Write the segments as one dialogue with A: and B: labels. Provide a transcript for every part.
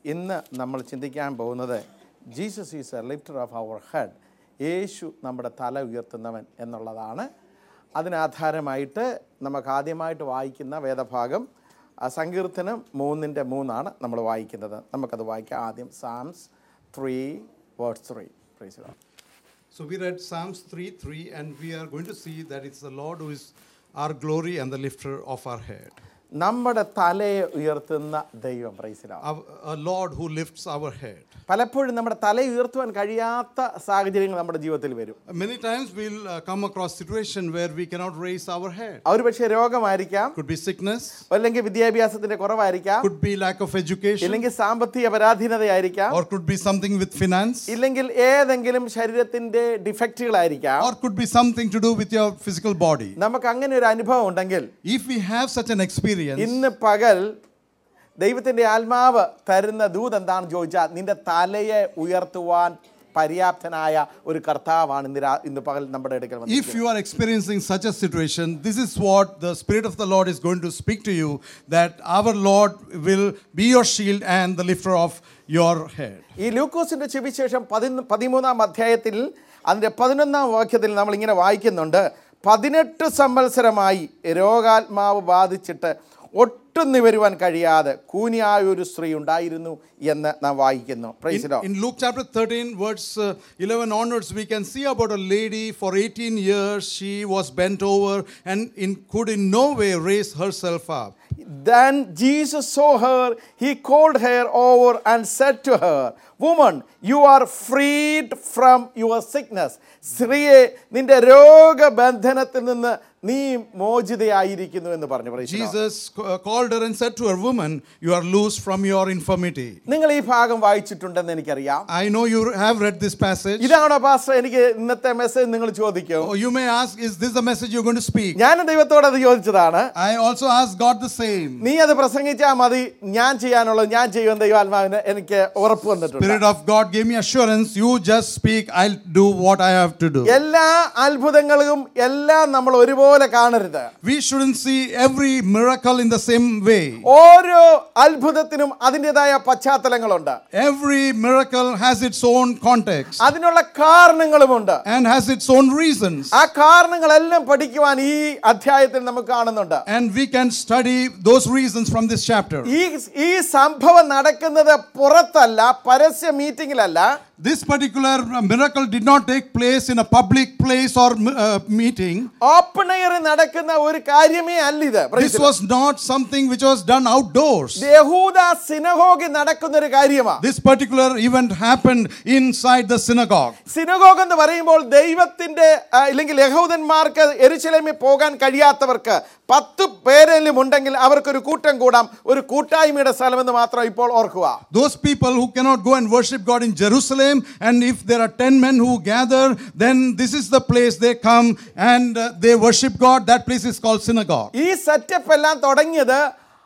A: ഇന്ന് നമ്മൾ ചിന്തിക്കാൻ പോകുന്നത് Jesus is a lifter of our head യേശു നമ്മുടെ തല ഉയർത്തുന്നവൻ എന്നുള്ളതാണ് അതിനാധാരമായിട്ട് നമുക്ക് ആദ്യമായിട്ട് വായിക്കുന്ന വേദഭാഗം ആ സങ്കീർത്തനം മൂന്നിൻ്റെ മൂന്നാണ് നമ്മൾ വായിക്കുന്നത് നമുക്കത് വായിക്കാം ആദ്യം Psalms three words three praise
B: So we read Psalms 3 3, and we are going to see that it's the Lord who is our glory and the lifter of our head.
A: നമ്മുടെ തലയെ ഉയർത്തുന്ന ദൈവം പ്രൈസിലാണ്
B: Our, a Lord who lifts our head.
A: പലപ്പോഴും നമ്മുടെ തല ഉയർത്തുവാൻ കഴിയാത്ത സാഹചര്യങ്ങൾ നമ്മുടെ ജീവിതത്തിൽ വരും
B: Many times we'll uh, come across situation where we cannot raise our head.
A: ഒരു പക്ഷേ രോഗമായിരിക്കാം
B: Could be sickness,
A: അല്ലെങ്കിൽ വിദ്യാഭ്യാസത്തിന്റെ കുറവായിരിക്കാം
B: could be lack of education,
A: ഇല്ലെങ്കിൽ സാമ്പത്തിക പരാധീനതയായിരിക്കാം
B: or could be something with finance,
A: ഇല്ലെങ്കിൽ ഏതെങ്കിലും ശരീരത്തിന്റെ ഡിഫക്റ്റുകളായിരിക്കാം
B: or could be something to do with your physical body.
A: നമുക്ക് അങ്ങനെ ഒരു അനുഭവം ഉണ്ടെങ്കിൽ
B: If we have such an experience,
A: ഇന്ന് പകൽ ദൈവത്തിന്റെ ആത്മാവ് തരുന്ന ദൂത് എന്താണെന്ന് ചോദിച്ചാൽ നിന്റെ തലയെ ഉയർത്തുവാൻ പര്യാപ്തനായ ഒരു കർത്താവാണ് ഇന്ന് രാ- ഇന്ന് പകൽ നമ്മുടെ അടുക്കൽ വന്നിരിക്കുന്നത്.
B: If you are experiencing such a situation, this is what the Spirit of the Lord is going to speak to you that our Lord will be your shield and the lifter of your head.
A: ഈ ലൂക്കോസിന്റെ സുവിശേഷം പതിന് പതിമൂന്നാം അധ്യായത്തിൽ അതിൻ്റെ പതിനൊന്നാം വാക്യത്തിൽ നമ്മൾ ഇങ്ങനെ വായിക്കുന്നുണ്ട് പതിനെട്ട് സംവത്സരമായി രോഗാത്മാവ് ബാധിച്ചിട്ട് ഒട്ടും നിവരുവാൻ കഴിയാതെ കൂനിയായ ഒരു സ്ത്രീ ഉണ്ടായിരുന്നു എന്ന് നാം വായിക്കുന്നു
B: In,
A: പ്രൈസിലോ
B: in Luke chapter 13, verse uh, 11 onwards, we can see about a lady for 18 years. She was bent over and in, could in no way raise herself up.
A: Then Jesus saw her, he called her over and said to her, Woman, you are freed from your sickness. സ്ത്രീയെ നിന്റെ രോഗബന്ധനത്തിൽ നിന്ന് നീ മോചിതയായിരിക്കുന്നു എന്ന് പറഞ്ഞു Praise the Lord.
B: Jesus uh, called her and said to her, Woman, you are loose from your infirmity.
A: നിങ്ങൾ ഈ ഭാഗം വായിച്ചിട്ടുണ്ടെന്ന് എനിക്കറിയാം
B: I know you have read this passage.
A: ഇതാണോ പാസ്റ്റർ എനിക്ക് ഇന്നത്തെ മെസ്സേജ് നിങ്ങൾ ചോദിക്കും
B: Oh, you may ask, is this the message you're going to speak?
A: ഞാൻ ദൈവത്തോട് അത് ചോദിച്ചതാണ്
B: I also asked God the same.
A: നീ അത് പ്രസംഗിച്ചാൽ മതി ഞാൻ ചെയ്യാനുള്ളത് ഞാൻ ചെയ്യുമെന്ന് ദൈവാത്മാവിന് എനിക്ക് ഉറപ്പ് വന്നിട്ടുണ്ട്
B: Spirit of God gave me assurance. You just speak. I'll do what I have to do.
A: എല്ലാ അത്ഭുതങ്ങളും എല്ലാം നമ്മൾ ഒരുപോലെ കാണരുത്
B: We shouldn't see every miracle in the same way.
A: ഓരോ അത്ഭുതത്തിനും അതിൻ്റെതായ പശ്ചാത്തലങ്ങളുണ്ട്
B: Every miracle has its own context
A: അതിനുള്ള കാരണങ്ങളുമുണ്ട്
B: and has its own reasons.
A: ആ കാരണങ്ങളെല്ലാം പഠിക്കുവാൻ ഈ അധ്യായത്തിൽ നമുക്ക് കാണുന്നുണ്ട്
B: And we can study those reasons from this chapter.
A: ഈ ഈ സംഭവം നടക്കുന്നത് പുറത്തല്ല പരസ്യ മീറ്റിംഗിലല്ല
B: This particular miracle did not take place in a public place or uh, meeting.
A: Open air നടക്കുന്ന ഒരു കാര്യമേ അല്ല ഇത്
B: This was not something which was done outdoors.
A: യഹൂദ സിനഗോഗിൽ നടക്കുന്ന ഒരു കാര്യമാണ്
B: This particular event happened inside the synagogue.
A: Synagogue എന്ന് പറയുമ്പോൾ ദൈവത്തിന്റെ ആ, ഇല്ലെങ്കിൽ യഹൂദന്മാർക്ക് എരുശലേമിൽ പോകാൻ കഴിയാത്തവർക്ക് പത്ത് പേരെങ്കിലും ഉണ്ടെങ്കിൽ അവർക്കൊരു കൂട്ടം കൂടാം ഒരു കൂട്ടായ്മയുടെ സ്ഥലമെന്ന് മാത്രം ഇപ്പോൾ ഓർക്കുക
B: Those people who cannot go and worship God in Jerusalem, and if there are 10 men who gather, then this is the place they come and uh, they worship God. That place is called synagogue.
A: ഈ setup എല്ലാം തുടങ്ങിയത്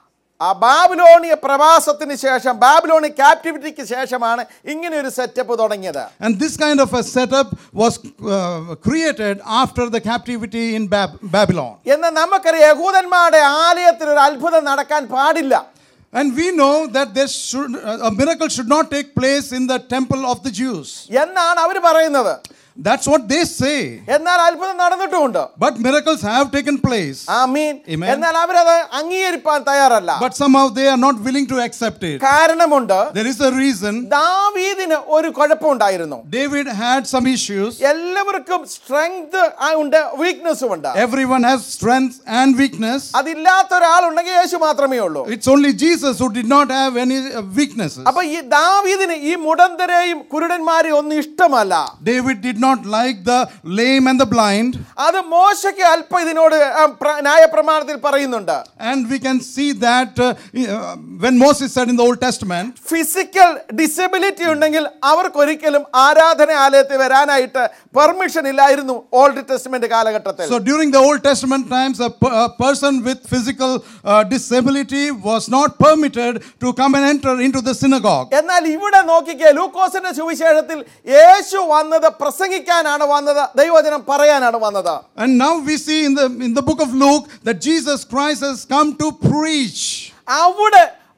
A: ആ Babylonia പ്രവാസത്തിന് ശേഷം ബാബിലോണി ക്യാപ്റ്റിവിറ്റിക്ക് ശേഷമാണ് ഇങ്ങനെ ഒരു setup തുടങ്ങിയത്
B: And this kind of a setup was uh, created after the captivity in Bab- Babylon.
A: എന്നാൽ നമുക്കറിയാം യഹൂദന്മാരുടെ ആലയത്തിൽ ഒരു അത്ഭുതം നടക്കാൻ പാടില്ല
B: And we know that there should, a miracle should not take place in the temple of the Jews.
A: എന്നാണ് അവർ പറയുന്നത്
B: That's what they say.
A: എന്നാൽ അത്ഭുതം നടന്നിട്ടുമുണ്ട്
B: But miracles have taken place.
A: ആ മീൻ
B: Amen.
A: എന്നാൽ അവരത് അംഗീകരിപ്പാൻ തയ്യാറല്ല
B: But somehow they are not willing to accept it.
A: കാരണമുണ്ട്
B: There is a reason.
A: ദാവീദിന് ഒരു കുഴപ്പമുണ്ടായിരുന്നു
B: David had some issues.
A: എല്ലാവർക്കും സ്ട്രെങ്ത് ഉണ്ട് വീക്ക്നെസ്സും ഉണ്ട്
B: Everyone has strength and weakness.
A: അതില്ലാത്ത ഒരാളുണ്ടെങ്കിൽ യേശു മാത്രമേ ഉള്ളൂ
B: It's only Jesus who did not have any uh, weaknesses.
A: അപ്പൊ ഈ ദാവീദിന് ഈ മുടന്തരെയും കുരുടന്മാരെയും ഒന്നും ഇഷ്ടമല്ല
B: David did not like the lame and the blind.
A: അത് മോശയ്ക്ക് അല്പം ഇതിനോട് ആ, പ്ര- ന്യായപ്രമാണത്തിൽ പറയുന്നുണ്ട്
B: And we can see that uh, uh, when Moses said in the Old Testament,
A: physical disability ഉണ്ടെങ്കിൽ അവർക്ക് ഒരിക്കലും ആരാധനാലയത്തിൽ വരാനായിട്ട് പെർമിഷൻ ഇല്ലായിരുന്നു ഓൾഡ് ടെസ്റ്റ്മെന്റ് കാലഘട്ടത്തിൽ
B: so during the Old Testament times, a, per- a person with physical uh, disability was not permitted to come and enter into the synagogue.
A: എന്നാൽ ഇവിടെ നോക്കിക്കേ ലൂക്കോസിന്റെ സുവിശേഷത്തിൽ യേശു വന്നത് പ്രസംഗിക്കാനാണ് വന്നത് ദൈവവചനം പറയാനാണ് വന്നത്
B: And now we see in the in the book of Luke that Jesus Christ has come to preach.
A: അവിടെ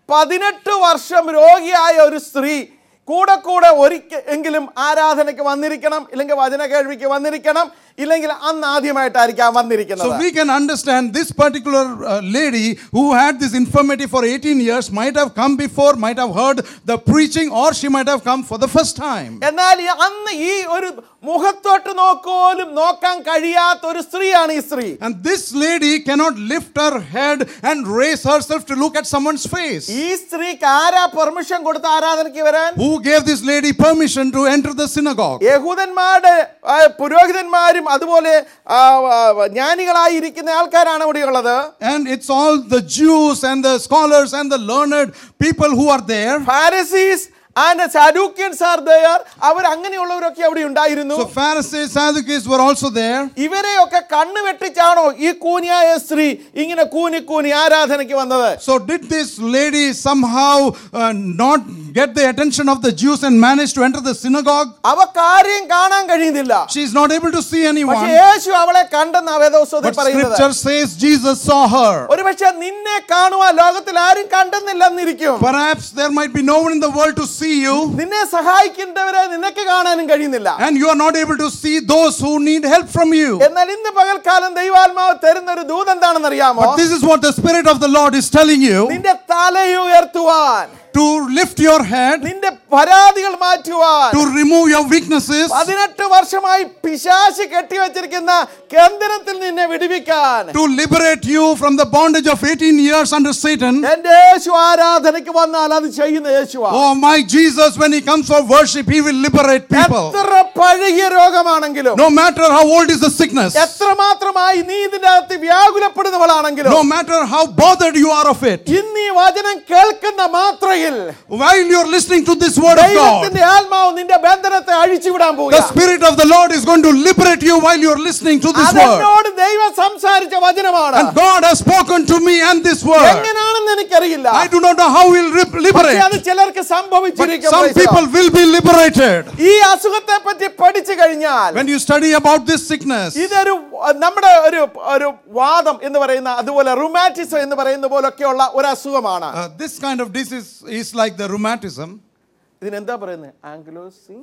A: പതിനെട്ട് വർഷം രോഗിയായ ഒരു സ്ത്രീ കൂടെ കൂടെ ഒരിക്കൽ എങ്കിലും ആരാധനയ്ക്ക് വന്നിരിക്കണം ഇല്ലെങ്കിൽ വചന കേൾവിക്ക് വന്നിരിക്കണം ഇല്ലെങ്കിൽ അന്ന് ആദ്യമായിട്ടായിരിക്കാം വന്നിരിക്കുന്നത്
B: So we can understand this particular uh, lady who had this infirmity for 18 years might have come before, might have heard the preaching, or she might have come for the first time.
A: എന്നാൽ ഈ അന്ന് ഈ ഒരു മുഖത്തോട്ട് നോക്കോലും നോക്കാൻ കഴിയാത്ത ഒരു സ്ത്രീയാണ് ഈ സ്ത്രീ
B: And this lady cannot lift her head and raise herself to look at someone's face.
A: ഈ സ്ത്രീക്ക് ആരാ പെർമിഷൻ കൊടുത്ത ആരാധനയ്ക്ക് വരാൻ
B: Who gave this lady permission to enter the synagogue?
A: യഹൂദന്മാരുടെ ആ, പുരോഹിതന്മാരും അതുപോലെ ആ, ആ, ജ്ഞാനികളായിരിക്കുന്ന ആൾക്കാരാണ് ഇവിടെയുള്ളത്
B: And it's all the Jews and the scholars and the learned people who are there.
A: Pharisees and Sadducees are there അവർ അങ്ങനെയുള്ളവരൊക്കെ അവിടെ ഉണ്ടായിരുന്നു
B: So Pharisees, Sadducees were also there.
A: ഇവരെയൊക്കെ കണ്ണു വെട്ടിച്ചാണോ ഈ കൂനിയായ സ്ത്രീ ഇങ്ങനെ കൂനി കൂനി ആരാധനയ്ക്ക് വന്നത്
B: So did this lady somehow uh, not get the attention of the Jews and manage to enter the synagogue?
A: അവക്കാരെയും കാണാൻ കഴിയുന്നില്ല
B: She is not able to see
A: പക്ഷെ
B: anyone.
A: യേശു അവളെ കണ്ടെന്ന വേദോസ്വത്തിൽ
B: But
A: പറയുന്നത്
B: scripture says Jesus saw her.
A: ഒരു പക്ഷെ നിന്നെ കാണുവാൻ ലോകത്തിൽ ആരും കണ്ടെന്നില്ലെന്നിരിക്കും
B: Perhaps there might be no one in the world to see you,
A: നിന്നെ സഹായിക്കേണ്ടവരെ നിനക്ക് കാണാനും കഴിയുന്നില്ല
B: and you are not able to see those who need help from you.
A: എന്നാൽ ഇന്ന് പകൽക്കാലം ദൈവാത്മാവ് തരുന്ന ഒരു ദൂത് എന്താണെന്ന് അറിയാമോ
B: But this is what the Spirit of the Lord is telling you
A: നിന്റെ തലയുയർത്തുവാൻ
B: to lift your head,
A: നിന്റെ പരാതികൾ മാറ്റുവാൻ
B: to remove your weaknesses,
A: പതിനെട്ട് വർഷമായി പിശാശി കെട്ടിവെച്ചിരിക്കുന്ന കേന്ദ്രത്തിൽ നിന്നെ വിടുവിക്കാൻ
B: to liberate you from the bondage of 18 years under Satan.
A: എന്റെ യേശു ആരാധനയ്ക്ക് വന്നാൽ അത് ചെയ്യുന്ന യേശുവാ
B: Oh, my Jesus, when he comes for worship, he will liberate people.
A: എത്ര പഴകിയ രോഗമാണെങ്കിലും
B: No matter how old is the sickness,
A: എത്രമാത്രമായി നീ ഇതിന്റെ അകത്ത് വ്യാകുലപ്പെടുന്നവളാണെങ്കിലും
B: no matter how bothered you are of it,
A: ഇന്ന് ഈ വചനം കേൾക്കുന്ന മാത്രയിൽ
B: while you're listening to this word of God,
A: ദൈവത്തിന്റെ ആത്മാവ് നിന്റെ ബന്ധനത്തെ അഴിച്ചുവിടാൻ
B: the
A: പോവുക
B: Spirit of the Lord is going to liberate you while you're listening to this word.
A: അതെന്നോട് ദൈവം സംസാരിച്ച വചനമാണ്
B: And God has spoken to me and this word.
A: എങ്ങനെയാണെന്ന് എനിക്കറിയില്ല
B: I do not know how He'll re-
A: പക്ഷേ
B: liberate,
A: അത് ചിലർക്ക്
B: but
A: സംഭവിച്ചിരിക്കും
B: some
A: Praise the
B: people
A: Lord.
B: will be liberated.
A: ഈ അസുഖത്തെ പറ്റി പഠിച്ചു കഴിഞ്ഞാൽ
B: When you study about this sickness,
A: ഇതൊരു അഹ്, നമ്മുടെ ഒരു ഒരു വാദം എന്ന് പറയുന്ന അതുപോലെ റുമാറ്റിസം എന്ന് പറയുന്ന പോലൊക്കെയുള്ള ഒരു അസുഖമാണ്
B: uh, this kind of disease is like the rheumatism.
A: ഇതിനെന്താ പറയുന്നത് ആംഗ്ലോസിങ്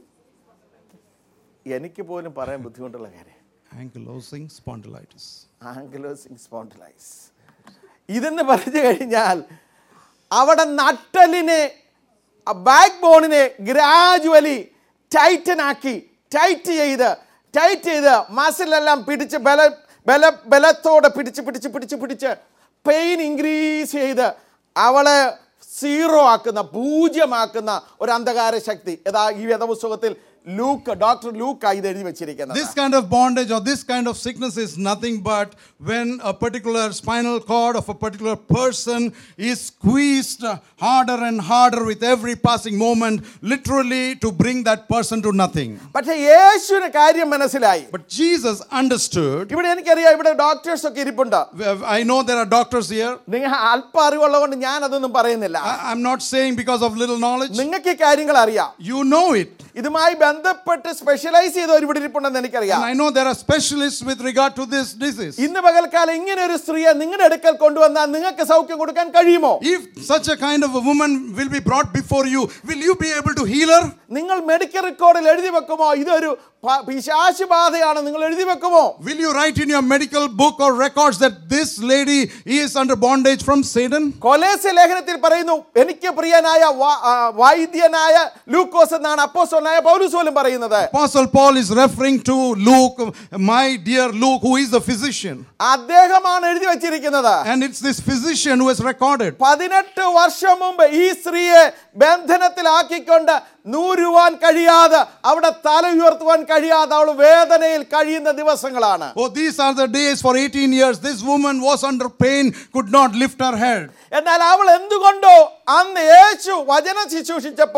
A: എനിക്ക് പോലും പറയാൻ ബുദ്ധിമുട്ടുള്ള കാര്യം
B: Ankylosing spondylitis.
A: ആംഗ്ലോസിങ് സ്പോണ്ടിലൈസ് ഇതെന്ന് പറഞ്ഞു കഴിഞ്ഞാൽ അവിടെ നട്ടലിനെ ബാക്ക് ബോണിനെ ഗ്രാജുവലി ടൈറ്റനാക്കി ടൈറ്റ് ചെയ്ത് ടൈറ്റ് ചെയ്ത് മസിലെല്ലാം പിടിച്ച് ബല ബല ബലത്തോടെ പിടിച്ച് പിടിച്ച് പിടിച്ച് പിടിച്ച് പെയിൻ ഇൻക്രീസ് ചെയ്ത് അവളെ സീറോ ആക്കുന്ന പൂജ്യമാക്കുന്ന ഒരു അന്ധകാര ശക്തി ഏതാ ഈ വേദപുസ്തകത്തിൽ ലൂക്ക് ഡോക്ടർ ലൂക്ക് ഇത് എഴുതി വെച്ചിരിക്കുന്നത്
B: This kind of bondage or this kind of sickness is nothing but when a particular spinal cord of a particular person is squeezed harder and harder with every passing moment, literally to bring that person to nothing.
A: പക്ഷെ യേശുവിന് കാര്യം മനസ്സിലായി
B: But Jesus understood.
A: ഇവിടെ എനിക്കറിയാം ഇവിടെ doctors ഒക്കെ ഇരിപ്പുണ്ട്
B: I know there are doctors here.
A: നിങ്ങൾ അല്പ അറിവുള്ളതുകൊണ്ട് ഞാൻ അതൊന്നും പറയുന്നില്ല
B: I- I'm not saying because of little knowledge.
A: നിങ്ങൾക്ക് ഈ കാര്യങ്ങൾ അറിയാം
B: You know it.
A: ഇതുമായി ബന്ധപ്പെട്ട് സ്പെഷ്യലൈസ് ചെയ്തവർ ഇവിടെ ഇരിപ്പുണ്ടെന്ന് എനിക്കറിയാം
B: And I know there are specialists with regard to this disease.
A: ഇന്ന് പകൽക്കാലം ഇങ്ങനെ ഒരു സ്ത്രീയെ നിങ്ങളുടെ അടുക്കൽ കൊണ്ടുവന്നാൽ നിങ്ങൾക്ക് സൗഖ്യം കൊടുക്കാൻ കഴിയുമോ
B: If such a kind of a woman will be brought before you, will you be able to heal her?
A: നിങ്ങൾ മെഡിക്കൽ റെക്കോർഡിൽ എഴുതി വെക്കുമോ ഇതൊരു പ- പിശാച് ബാധയാണ് നിങ്ങൾ എഴുതി വെക്കുമോ
B: Will you write in your medical book or records that this lady is under bondage from Satan?
A: കൊലേസ് ലേഖനത്തിൽ പറയുന്നു എനിക്ക് പ്രിയനായ വാ- ആ, വൈദ്യനായ ലൂക്കോസ് എന്നാണ് അപ്പോസ്തലനായ പൗലൂസ് പോലും പറയുന്നത്
B: Apostle Paul is referring to Luke, my dear Luke, who is the physician.
A: അദ്ദേഹമാണ് എഴുതി വെച്ചിരിക്കുന്നത്
B: And it's this physician who has recorded.
A: പതിനെട്ട് വർഷം മുമ്പ് ഈ സ്ത്രീയെ ബന്ധനത്തിലാക്കിക്കൊണ്ട് നൂരുവാൻ കഴിയാതെ അവിടെ തല ഉയർത്തുവാൻ കഴിയാതെ അവൾ വേദനയിൽ കഴിയുന്ന ദിവസങ്ങളാണ്
B: Oh, these are the days for 18 years. This woman was under pain, could not lift her head.
A: എന്നാൽ അവൾ എന്തുകൊണ്ടോ അന്ന് യേശു വചനം ശുശ്രൂഷിച്ചപ്പോൾ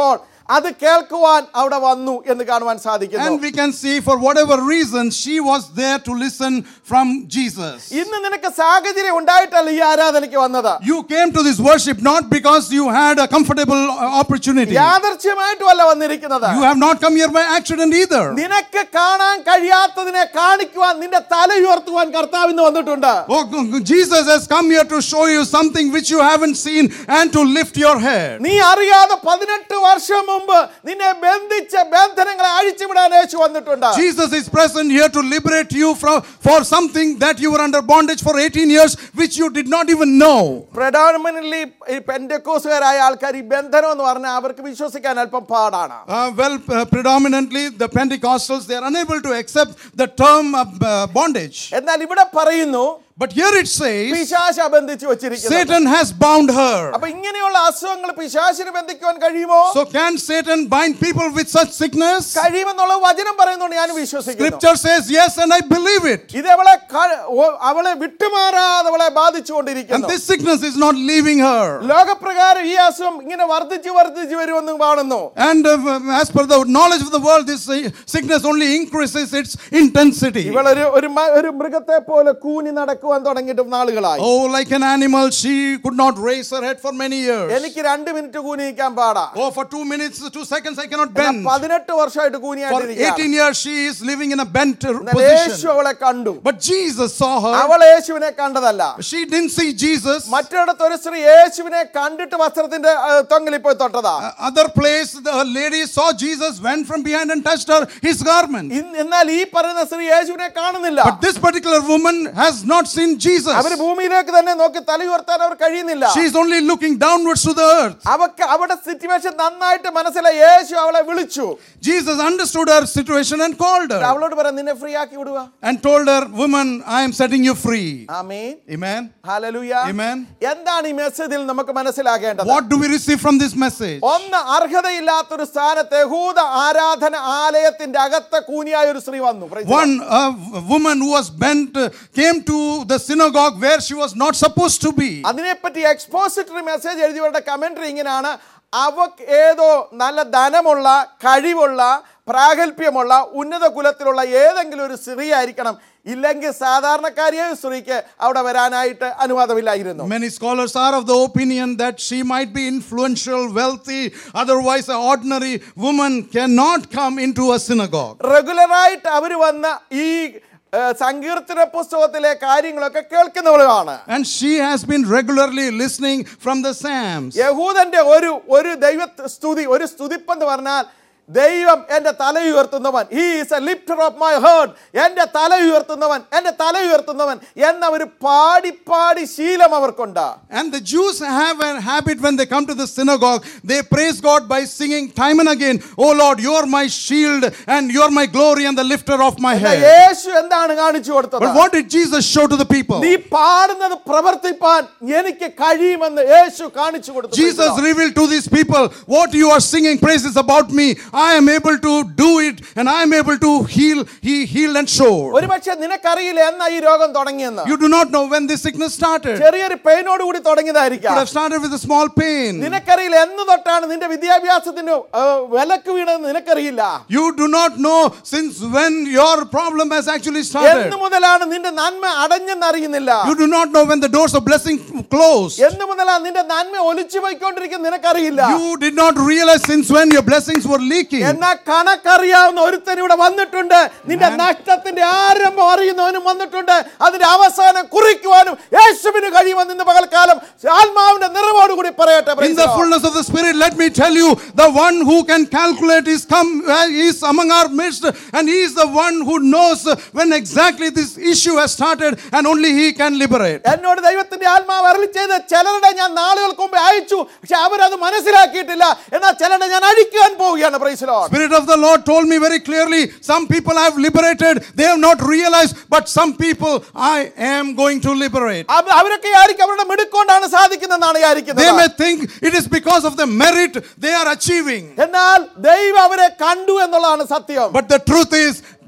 A: അത് കേൾക്കുവാൻ അവിടെ വന്നു എന്ന് കാണുവാൻ സാധിക്കുന്നു
B: And we can see for whatever reason she was there to listen from Jesus.
A: ഇന്ന് നിനക്ക് സാഹചര്യം ഉണ്ടായിട്ടല്ല ഈ ആരാധനയ്ക്ക് വന്നത്
B: You came to this worship not because you had a comfortable uh, opportunity.
A: യാദർച്ഛ്യമായിട്ടും അല്ല വന്നിരിക്കുന്നത്
B: You have not come here by accident either.
A: നിനക്ക് കാണാൻ കഴിയാത്തതിനെ കാണിക്കുവാൻ നിന്റെ തല ഉയർത്തുവാൻ കർത്താവ് ഇന്ന് വന്നിട്ടുണ്ട്
B: Oh, g- g- Jesus has come here to show you something which you haven't seen and to lift your head.
A: നീ അറിയാതെ പതിനെട്ട് വർഷം മുമ്പ് നിന്നെ ബന്ധിച്ച ബന്ധനങ്ങളെ അഴിച്ചുവിടാൻ യേശു വന്നിട്ടുണ്ട്
B: Jesus is present here to liberate you from for something that you were under bondage for 18 years which you did not even know.
A: പ്രധാനമന്ത്രി ഈ പെൻഡക്കോസുകാരായ ആൾക്കാർ ഈ ബന്ധനം എന്ന് പറഞ്ഞാൽ അവർക്ക് വിശ്വസിക്കാൻ അല്പം പാടാണ്
B: Uh, well, uh, predominantly the Pentecostals they are unable to accept the term of uh, bondage.
A: എന്നാൽ ഇവിടെ പറയുന്നു
B: But here it says
A: പിശാശ ബന്ധിച്ചു വെച്ചിരിക്കുന്നു
B: Satan has bound her.
A: അപ്പൊ ഇങ്ങനെയുള്ള അസുഖങ്ങൾ പിശാശിന് ബന്ധിക്കുവാൻ കഴിയുമോ
B: So can Satan bind people with such sickness?
A: കഴിയുമെന്നുള്ള വചനം പറയുന്നുണ്ട് ഞാൻ വിശ്വസിക്കുന്നു
B: Scripture says yes and I believe it.
A: ഇത് അവളെ ക- ഓ- അവളെ വിട്ടുമാറാതെ അവളെ
B: And
A: ബാധിച്ചുകൊണ്ടിരിക്കുന്നു
B: this sickness is not leaving her.
A: ലോകപ്രകാരം ഈ അസുഖം ഇങ്ങനെ വർദ്ധിച്ചു വർദ്ധിച്ചു വരുമെന്ന് കാണുന്നു
B: And uh, as per the knowledge of the world, this uh, sickness only increases its intensity.
A: ഇവളൊരു ഒരു മ- ഒരു മൃഗത്തെ പോലെ കൂനി നടക്കുവാൻ തുടങ്ങിയിട്ട് നാളുകളായി
B: Oh, like an animal, she could not raise her head for many years.
A: എനിക്ക് രണ്ട് മിനിറ്റ് കൂനി നിൽക്കാൻ പാടാ
B: Oh, for two minutes, two seconds, I cannot
A: എന്നാൽ
B: bend.
A: പതിനെട്ട് വർഷമായിട്ട്
B: For
A: കൂനിയായിട്ടിരിക്കുകയാണ്
B: 18 years, she is living in a bent uh,
A: എന്നാൽ യേശു
B: position.
A: അവളെ കണ്ടു
B: But Jesus saw her.
A: അവൾ യേശുവിനെ കണ്ടതല്ല
B: She didn't see Jesus.
A: മറ്റൊരിടത്ത് ഒരു സ്ത്രീ യേശുവിനെ കണ്ടിട്ട് വസ്ത്രത്തിന്റെ ആ, തൊങ്ങലിൽ പോയി തൊട്ടതാ
B: Other place, the lady saw Jesus, went from behind and touched her, his garment.
A: ഇൻ- എന്നാൽ ഈ പറയുന്ന സ്ത്രീ യേശുവിനെ കാണുന്നില്ല
B: But this particular woman has not seen Jesus.
A: അവര് ഭൂമിയിലേക്ക് തന്നെ നോക്കി തല ഉയർത്താൻ അവർ കഴിയുന്നില്ല
B: She is only looking downwards to the earth.
A: അവക്ക് അവിടെ സിറ്റുവേഷൻ നന്നായിട്ട് മനസ്സിലായി യേശു അവളെ വിളിച്ചു
B: Jesus understood her situation and called her
A: അവളോട് പറയാം നിന്നെ ഫ്രീ ആക്കി വിടുക
B: and told her, Woman, I am setting you free.
A: ആമീൻ
B: Amen.
A: ഹല്ലേലൂയ
B: Amen.
A: എന്താണ് ഈ മെസ്സേജിൽ നമുക്ക് മനസ്സിലാക്കേണ്ടത്
B: What do we receive from this message?
A: ഒന്ന് അർഹതയില്ലാത്തൊരു സ്ഥാനത്ത് യഹൂദ ആരാധന ആലയത്തിന്റെ അകത്ത് കൂനിയായ ഒരു സ്ത്രീ വന്നു Praise the Lord.
B: One a woman who was bent uh, came to the synagogue where she was not supposed to be.
A: അതിനെപ്പറ്റി എക്സ്പോസിറ്ററി മെസ്സേജ് എഴുതിയവരുടെ കമന്ററി ഇങ്ങനെയാണ് അവക്ക് ഏതോ നല്ല ധനമുള്ള കഴിവുള്ള പ്രാഗൽഭ്യമുള്ള ഉന്നത കുലത്തിലുള്ള ഏതെങ്കിലും ഒരു സ്ത്രീ ആയിരിക്കണം ഇല്ലെങ്കിൽ സാധാരണക്കാരിയായ സ്ത്രീക്ക് അവിടെ വരാനായിട്ട് അനുവാദമില്ലായിരുന്നു
B: Many scholars are of the opinion that she might be influential, wealthy, otherwise, an ordinary woman cannot come into a synagogue.
A: റെഗുലറായിട്ട് അവർ വന്ന ഈ ഏഹ്, സങ്കീർത്തന പുസ്തകത്തിലെ കാര്യങ്ങളൊക്കെ കേൾക്കുന്നവളാണ്
B: And she has been regularly listening from the Psalms.
A: യഹൂദന്റെ ഒരു ഒരു ദൈവ സ്തുതി ഒരു സ്തുതിപ്പെന്ന് പറഞ്ഞാൽ ദൈവം എൻ്റെ തല ഉയർത്തുന്നവൻ he is a lifter of my heart എൻ്റെ തല ഉയർത്തുന്നവൻ എൻ്റെ തല ഉയർത്തുന്നവൻ എന്ന ഒരു പാടി പാടി ശീലം അവർക്കുണ്ട്
B: And the Jews have a habit when they come to the synagogue, they praise God by singing time and again, Oh Lord, you're my shield and you're my glory and the lifter of my
A: എന്നാൽ
B: head.
A: യേശു എന്താണ് കാണിച്ചു കൊടുത്തത്
B: But what did Jesus show to the people?
A: നീ പാടുന്നത് പ്രവർത്തിപ്പാൻ എനിക്ക് കഴിയുമെന്ന് യേശു കാണിച്ചു കൊടുത്തു
B: Jesus revealed to these people, What you are singing praises about me, I am able to do it and I am able to heal. He healed and showed.
A: ഒരുപക്ഷെ നിനക്കറിയില്ല എന്നാ ഈ രോഗം തുടങ്ങിയെന്ന്
B: You do not know when this sickness started. It
A: ചെറിയൊരു പെയിനോട് കൂടി തുടങ്ങിയതായിരിക്കാം
B: could have started with a small pain.
A: നിനക്കറിയില്ല എന്ന് തൊട്ടാണ് നിന്റെ വിദ്യാഭ്യാസത്തിന് ഏഹ്, വിലക്ക് വീണതെന്ന് നിനക്കറിയില്ല
B: You do not know since when your problem has actually started.
A: എന്ന് മുതലാണ് നിന്റെ നന്മ അടഞ്ഞെന്നറിയുന്നില്ല
B: You do not know when the doors of blessing closed.
A: എന്ന് മുതലാണ് നിന്റെ നന്മ ഒലിച്ചു പോയിക്കൊണ്ടിരിക്കുന്ന നിനക്കറിയില്ല
B: You did not realize since when your blessings were leaking.
A: എന്നാ കണക്കറിയാവുന്ന ഒരുത്തൻ ഇവിടെ വന്നിട്ടുണ്ട് നിന്റെ നഷ്ടത്തിന്റെ ആരംഭം അറിയുന്നവനും വന്നിട്ടുണ്ട് അതിന്റെ അവസാനം കുറിക്കുവാനും യേശുവിന് കഴിയുമെന്ന് ഇന്ന് പകൽക്കാലം ആത്മാവിന്റെ നിറവോടുകൂടി പറയട്ടെ
B: In
A: Praise
B: the
A: the Lord.
B: fullness of the Spirit, let me tell you, the one who can calculate is come uh, is among our midst, and he is the one who knows uh, when exactly this issue has started, and only he can liberate.
A: എന്നോട് ദൈവത്തിന്റെ ആത്മാവ് അരളി ചെയ്ത് ചിലരുടെ ഞാൻ നാളുകൾക്ക് മുമ്പ് അയച്ചു പക്ഷെ അവരത് മനസ്സിലാക്കിയിട്ടില്ല എന്നാൽ ചിലരുടെ ഞാൻ അഴിക്കാൻ പോവുകയാണ് പ്രൈസിലോ
B: Spirit of the Lord told me very clearly, some people I have liberated, they have not realized, but some people I am going to liberate.
A: അവരൊക്കെ ആയിരിക്കും അവരുടെ മിടുക്കൊണ്ടാണ് സാധിക്കുന്നതെന്നാണ്
B: They
A: വിചാരിക്കുന്നത്
B: may think it is because of the merit they are achieving.
A: എന്നാൽ ദൈവം അവരെ കണ്ടു എന്നുള്ളതാണ് സത്യം
B: But the truth is,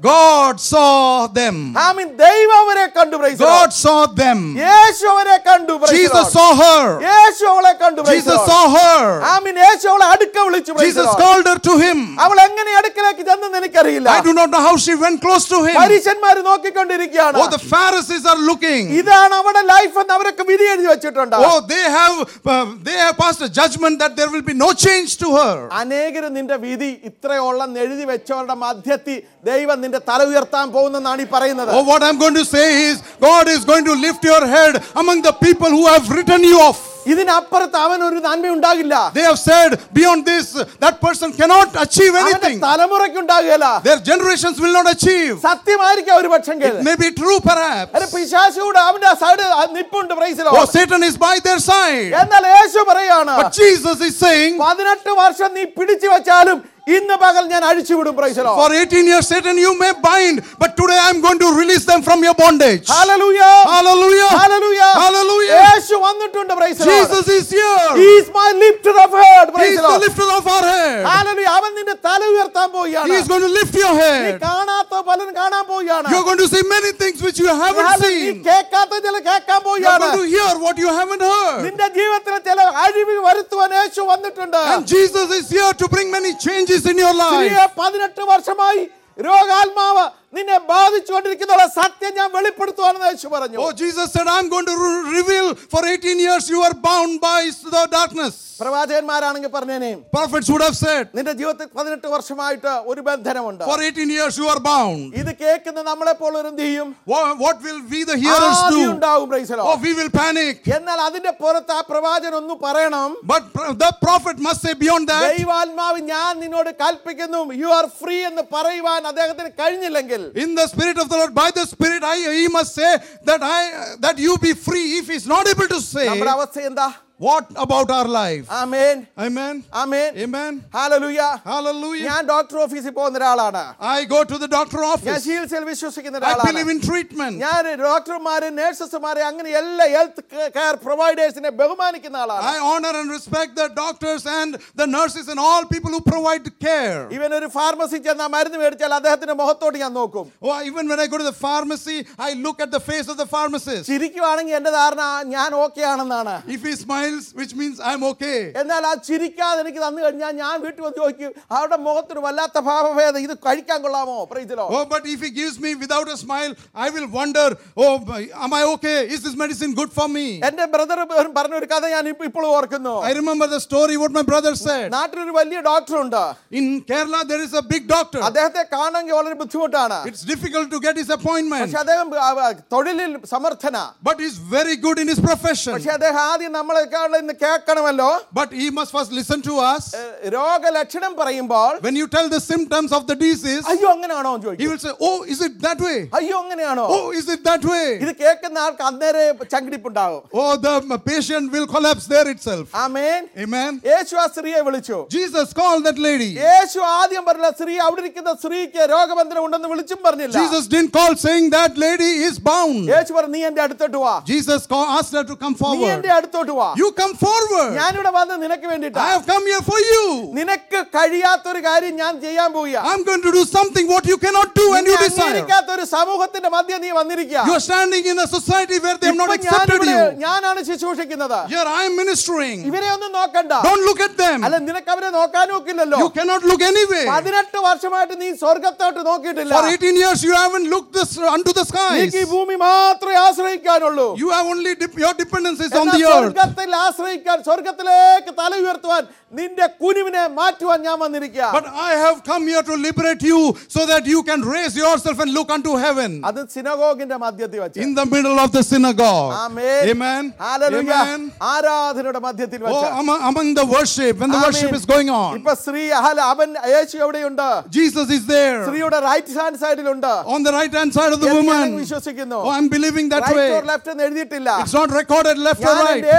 B: God saw them.
A: ആമീൻ ദൈവം അവരെ കണ്ടു praise the Lord.
B: God saw them.
A: യേശു അവരെ കണ്ടു praise the
B: Jesus
A: Lord.
B: saw her.
A: യേശു അവളെ കണ്ടു praise the
B: Jesus
A: Lord.
B: saw her.
A: ആമീൻ യേശു അവളെ അടുക്ക വിളിച്ചു praise the
B: Jesus
A: Lord.
B: called her to him.
A: അവൾ എങ്ങനെ അടുക്കലേക്ക് ചെന്നെന്ന് എനിക്കറിയില്ല
B: I do not know how she went close to him.
A: പരീശന്മാര് നോക്കിക്കൊണ്ടിരിക്കുകയാണ്
B: Oh, the Pharisees are looking.
A: ഇതാണ് അവിടെ ലൈഫ് എന്ന് അവരൊക്കെ വിധി എഴുതി വെച്ചിട്ടുണ്ട്
B: Oh, they have uh, they have passed a judgment that there will be no change to her.
A: അനേകരും നിന്റെ വിധി ഇത്രയോളം എഴുതി വെച്ചവരുടെ മധ്യത്തിൽ ദൈവം നിന്റെ തല ഉയർത്താൻ പോകുന്നെന്നാണ് ഈ പറയുന്നത്
B: Oh, what I'm going to say is, God is going to lift your head among the people who have written you off.
A: ഇതിനപ്പുറത്ത് അവൻ ഒരു നന്മ ഉണ്ടാകില്ല
B: They have said, beyond this, that person cannot achieve
A: അവന്റെ
B: anything.
A: തലമുറയ്ക്ക് ഉണ്ടാകുകയില്ല
B: Their generations will not achieve.
A: സത്യമായിരിക്കാം ഒരു പക്ഷെങ്കിൽ
B: It may be true, perhaps.
A: ഒരു പിശാശൂട് അവന്റെ സൈഡ് നിപ്പുണ്ട് പ്രൈസിലോ
B: Oh, Satan is by their side.
A: എന്നാൽ യേശു പറയാണ്
B: But Jesus is saying,
A: പതിനെട്ട് വർഷം നീ പിടിച്ചു വെച്ചാലും ഇന്ന് പകൽ ഞാൻ അഴിച്ചുവിടും praise the Lord
B: for 18 years, Satan, you may bind, but today I'm going to release them from your bondage.
A: ഹല്ലേലൂയ
B: Hallelujah.
A: ഹല്ലേലൂയ
B: Hallelujah.
A: യേശു വന്നിട്ടുണ്ട് praise the Lord
B: Jesus is here.
A: He is my lifter of head
B: He is
A: praise the Lord
B: the lifter of our head.
A: ഹല്ലേലൂയ അവൻ നിന്റെ തല ഉയർത്താൻ
B: He
A: പോവുകയാണ്
B: is going to lift your
A: നീ
B: head.
A: കാണാത്ത പലരും കാണാൻ പോവുകയാണ്
B: You're going to see many things which you haven't
A: നീ
B: seen.
A: കേൾക്കാത്ത ചില കേൾക്കാൻ
B: You're
A: പോവുകയാണ്
B: going to hear what you haven't heard.
A: നിന്റെ ജീവിതത്തിൽ ചില അഴിവ് വരുത്തുവാൻ യേശു വന്നിട്ടുണ്ട്
B: And Jesus is here to bring many changes in your life.
A: സ്ത്രീയെ പതിനെട്ട് വർഷമായി രോഗാത്മാവ് നിന്നെ ബാധിച്ചുകൊണ്ടിരിക്കുന്ന സത്യം ഞാൻ വെളിപ്പെടുത്തുവാണെന്ന് യേശു പറഞ്ഞു
B: Oh, Jesus said, I'm going to re- reveal for 18 years you are bound by the darkness.
A: പ്രവാചകന്മാരാണെങ്കിൽ പറഞ്ഞേനെ
B: Prophets would have said,
A: നിന്റെ ജീവിതത്തിൽ പതിനെട്ട് വർഷമായിട്ട് ഒരു ബന്ധനമുണ്ട്
B: for 18 years you are bound.
A: ഇത് കേൾക്കുന്ന നമ്മളെ പോലെ എന്ത് ചെയ്യും
B: What, what will we, the hearers,
A: ആദ്യം
B: do?
A: ഉണ്ടാവും praise the Lord.
B: Oh, we will panic.
A: എന്നാൽ അതിന്റെ പുറത്ത് ആ പ്രവാചകൻ ഒന്ന് പറയണം
B: But pr- the prophet must say beyond that,
A: ദൈവാത്മാവ് ഞാൻ നിന്നോട് കൽപ്പിക്കുന്നു യു ആർ ഫ്രീ എന്ന് പറയുവാൻ അദ്ദേഹത്തിന് കഴിഞ്ഞില്ലെങ്കിൽ
B: in the spirit of the Lord, by the spirit, I, he must say that I that you be free. If he's not able to say,
A: നമ്മുടെ അവസ്ഥ എന്താ
B: what about our life?
A: ആമേൻ
B: Amen.
A: ആമേൻ
B: Amen.
A: ഹല്ലേലൂയ
B: Hallelujah.
A: ഞാൻ doctor ഓഫീസിൽ പോകുന്ന ഒരാളാണ്
B: I go to the doctor
A: ഞാൻ
B: office.
A: ചികിത്സയിൽ വിശ്വസിക്കുന്ന
B: I
A: ഒരാളാണ്
B: believe in treatment.
A: ഞാൻ ഡോക്ടർമാരെ നഴ്സസ്മാരെ അങ്ങനെ എല്ലാ ഹെൽത്ത് കെയർ പ്രൊവൈഡേഴ്സിനെ ബഹുമാനിക്കുന്ന ആളാണ്
B: I honor and respect the doctors and the nurses and all people who provide care.
A: ഇവൻ ഒരു ഫാർമസി ചെന്നാൽ മരുന്ന് മേടിച്ചാൽ അദ്ദേഹത്തിന്റെ മുഖത്തോട്ട് ഞാൻ നോക്കും
B: Oh, even when I go to the pharmacy, I look at the face of the pharmacist.
A: ചിരിക്കുവാണെങ്കിൽ എന്റെ ധാരണ ഞാൻ ഓക്കെ ആണെന്നാണ്
B: If he smiles, which means I'm okay.
A: എന്നാൽ ആ ചിരിക്കാതെ എനിക്ക് തന്നു കഴിഞ്ഞാൽ ഞാൻ വീട്ടിൽ വന്ന് ചോദിക്കും അവരുടെ മുഖത്തൊരു വല്ലാത്ത ഭാവഭേദം ഇത് കഴിക്കാൻ കൊള്ളാമോ praise the Lord
B: Oh, but if he gives me without a smile, I will wonder, oh, am I okay? Is this medicine good for me?
A: എന്റെ ബ്രദർ പറഞ്ഞ ഒരു കഥ ഞാൻ ഇപ്പ- ഇപ്പോഴും ഓർക്കുന്നു
B: I remember the story what my brother said.
A: നാട്ടിലൊരു വലിയ ഡോക്ടർ ഉണ്ട്
B: In Kerala, there is a big doctor.
A: അദ്ദേഹത്തെ കാണണമെങ്കിൽ വളരെ ബുദ്ധിമുട്ടാണ്
B: It's difficult to get his appointment,
A: പക്ഷെ അദ്ദേഹം ആ, ആ, തൊഴിലിൽ സമർത്ഥന
B: but he's very good in his profession.
A: പക്ഷെ അദ്ദേഹം ആദ്യം നമ്മളെക്കാളും ഇന്ന് കേൾക്കണമല്ലോ
B: But he must first listen to us.
A: ഏ, രോഗലക്ഷണം പറയുമ്പോൾ
B: When you tell the symptoms of the disease,
A: അയ്യോ അങ്ങനെയാണോ എന്ന്
B: he
A: ചോദിക്കും
B: will say, Oh, is it that way?
A: അയ്യോ അങ്ങനെയാണോ
B: Oh, is it that way?
A: ഇത് കേൾക്കുന്ന ആൾക്ക് അന്നേരെ ചങ്കിടിപ്പുണ്ടാവും
B: Oh, the patient will collapse there itself.
A: Amen
B: Amen.
A: യേശു ആ സ്ത്രീയെ വിളിച്ചു
B: Jesus called that lady.
A: യേശു ആദ്യം പറഞ്ഞില്ല സ്ത്രീ അവിടെ ഇരിക്കുന്ന സ്ത്രീക്ക് രോഗബന്ധനം ഉണ്ടെന്ന് വിളിച്ചും പറഞ്ഞില്ല
B: Jesus didn't call saying that lady is bound.
A: യേശു പറഞ്ഞു നീ എന്റെ അടുത്തോട്ട് വാ
B: Jesus call, asked her to come
A: നീ
B: forward.
A: എന്റെ അടുത്തോട്ട് വാ
B: You come forward.
A: ഞാനിവിടെ വന്ന് നിനക്ക് വേണ്ടിട്ടാ
B: I have come here for you.
A: നിനക്ക് കഴിയാത്തൊരു കാര്യം ഞാൻ ചെയ്യാൻ പോവുക
B: I'm going to do something what you cannot do and you desire.
A: ഒരു സമൂഹത്തിന്റെ മധ്യ നീ വന്നിരിക്കുക
B: You are standing in a society where they have not
A: ഇപ്പൊ
B: accepted
A: ഞാനിവിടെ-
B: you.
A: ഞാനാണ് ശുശ്രൂഷിക്കുന്നത്
B: Here I am ministering.
A: ഇവരെ ഒന്നും നോക്കണ്ട
B: Don't look at them.
A: അല്ല നിനക്ക് അവരെ നോക്കാനും ഒക്കില്ലല്ലോ
B: You cannot look anyway.
A: പതിനെട്ട് വർഷമായിട്ട് നീ സ്വർഗത്തോട്ട് നോക്കിയിട്ടില്ല
B: For 18 years you haven't looked this, unto the skies.
A: നീക്ക് ഈ ഭൂമി മാത്രമേ ആശ്രയിക്കാനുള്ളൂ
B: You have only dip, your dependence is on
A: എന്നാൽ
B: the earth.
A: സ്വർഗത്തിൽ ആശ്രയിക്കാൻ സ്വർഗത്തിലേക്ക് തല ഉയർത്തുവാൻ നിന്റെ കുനിവിനെ മാറ്റുവാൻ ഞാൻ വന്നിരിക്കുക
B: But I have come here to liberate you so that you can raise yourself and look unto heaven.
A: അത് സിനഗോഗിന്റെ മധ്യത്തിൽ വെച്ച്
B: In the middle of the synagogue.
A: ആമേൻ.
B: Amen.
A: ഹല്ലേലൂയ.
B: Amen.
A: ആരാധനയുടെ മധ്യത്തിൽ
B: Oh,
A: വെച്ച്
B: among, among the worship, when the worship
A: amen.
B: is going on,
A: ഇപ്പൊ സ്ത്രീ ഹല അവൻ യേശു എവിടെയുണ്ട്
B: Jesus is there
A: സ്ത്രീയുടെ റൈറ്റ് ഹാൻഡ് സൈഡിലുണ്ട്
B: on the right hand side of the
A: എന്ന് ഞാൻ
B: woman.
A: വിശ്വസിക്കുന്നു
B: Oh, I'm believing that
A: right
B: way.
A: Or left എന്ന് എഴുതിയിട്ടില്ല
B: It's not recorded left or
A: ഞാൻ
B: right.
A: എന്റെ യേശുവിന്റെ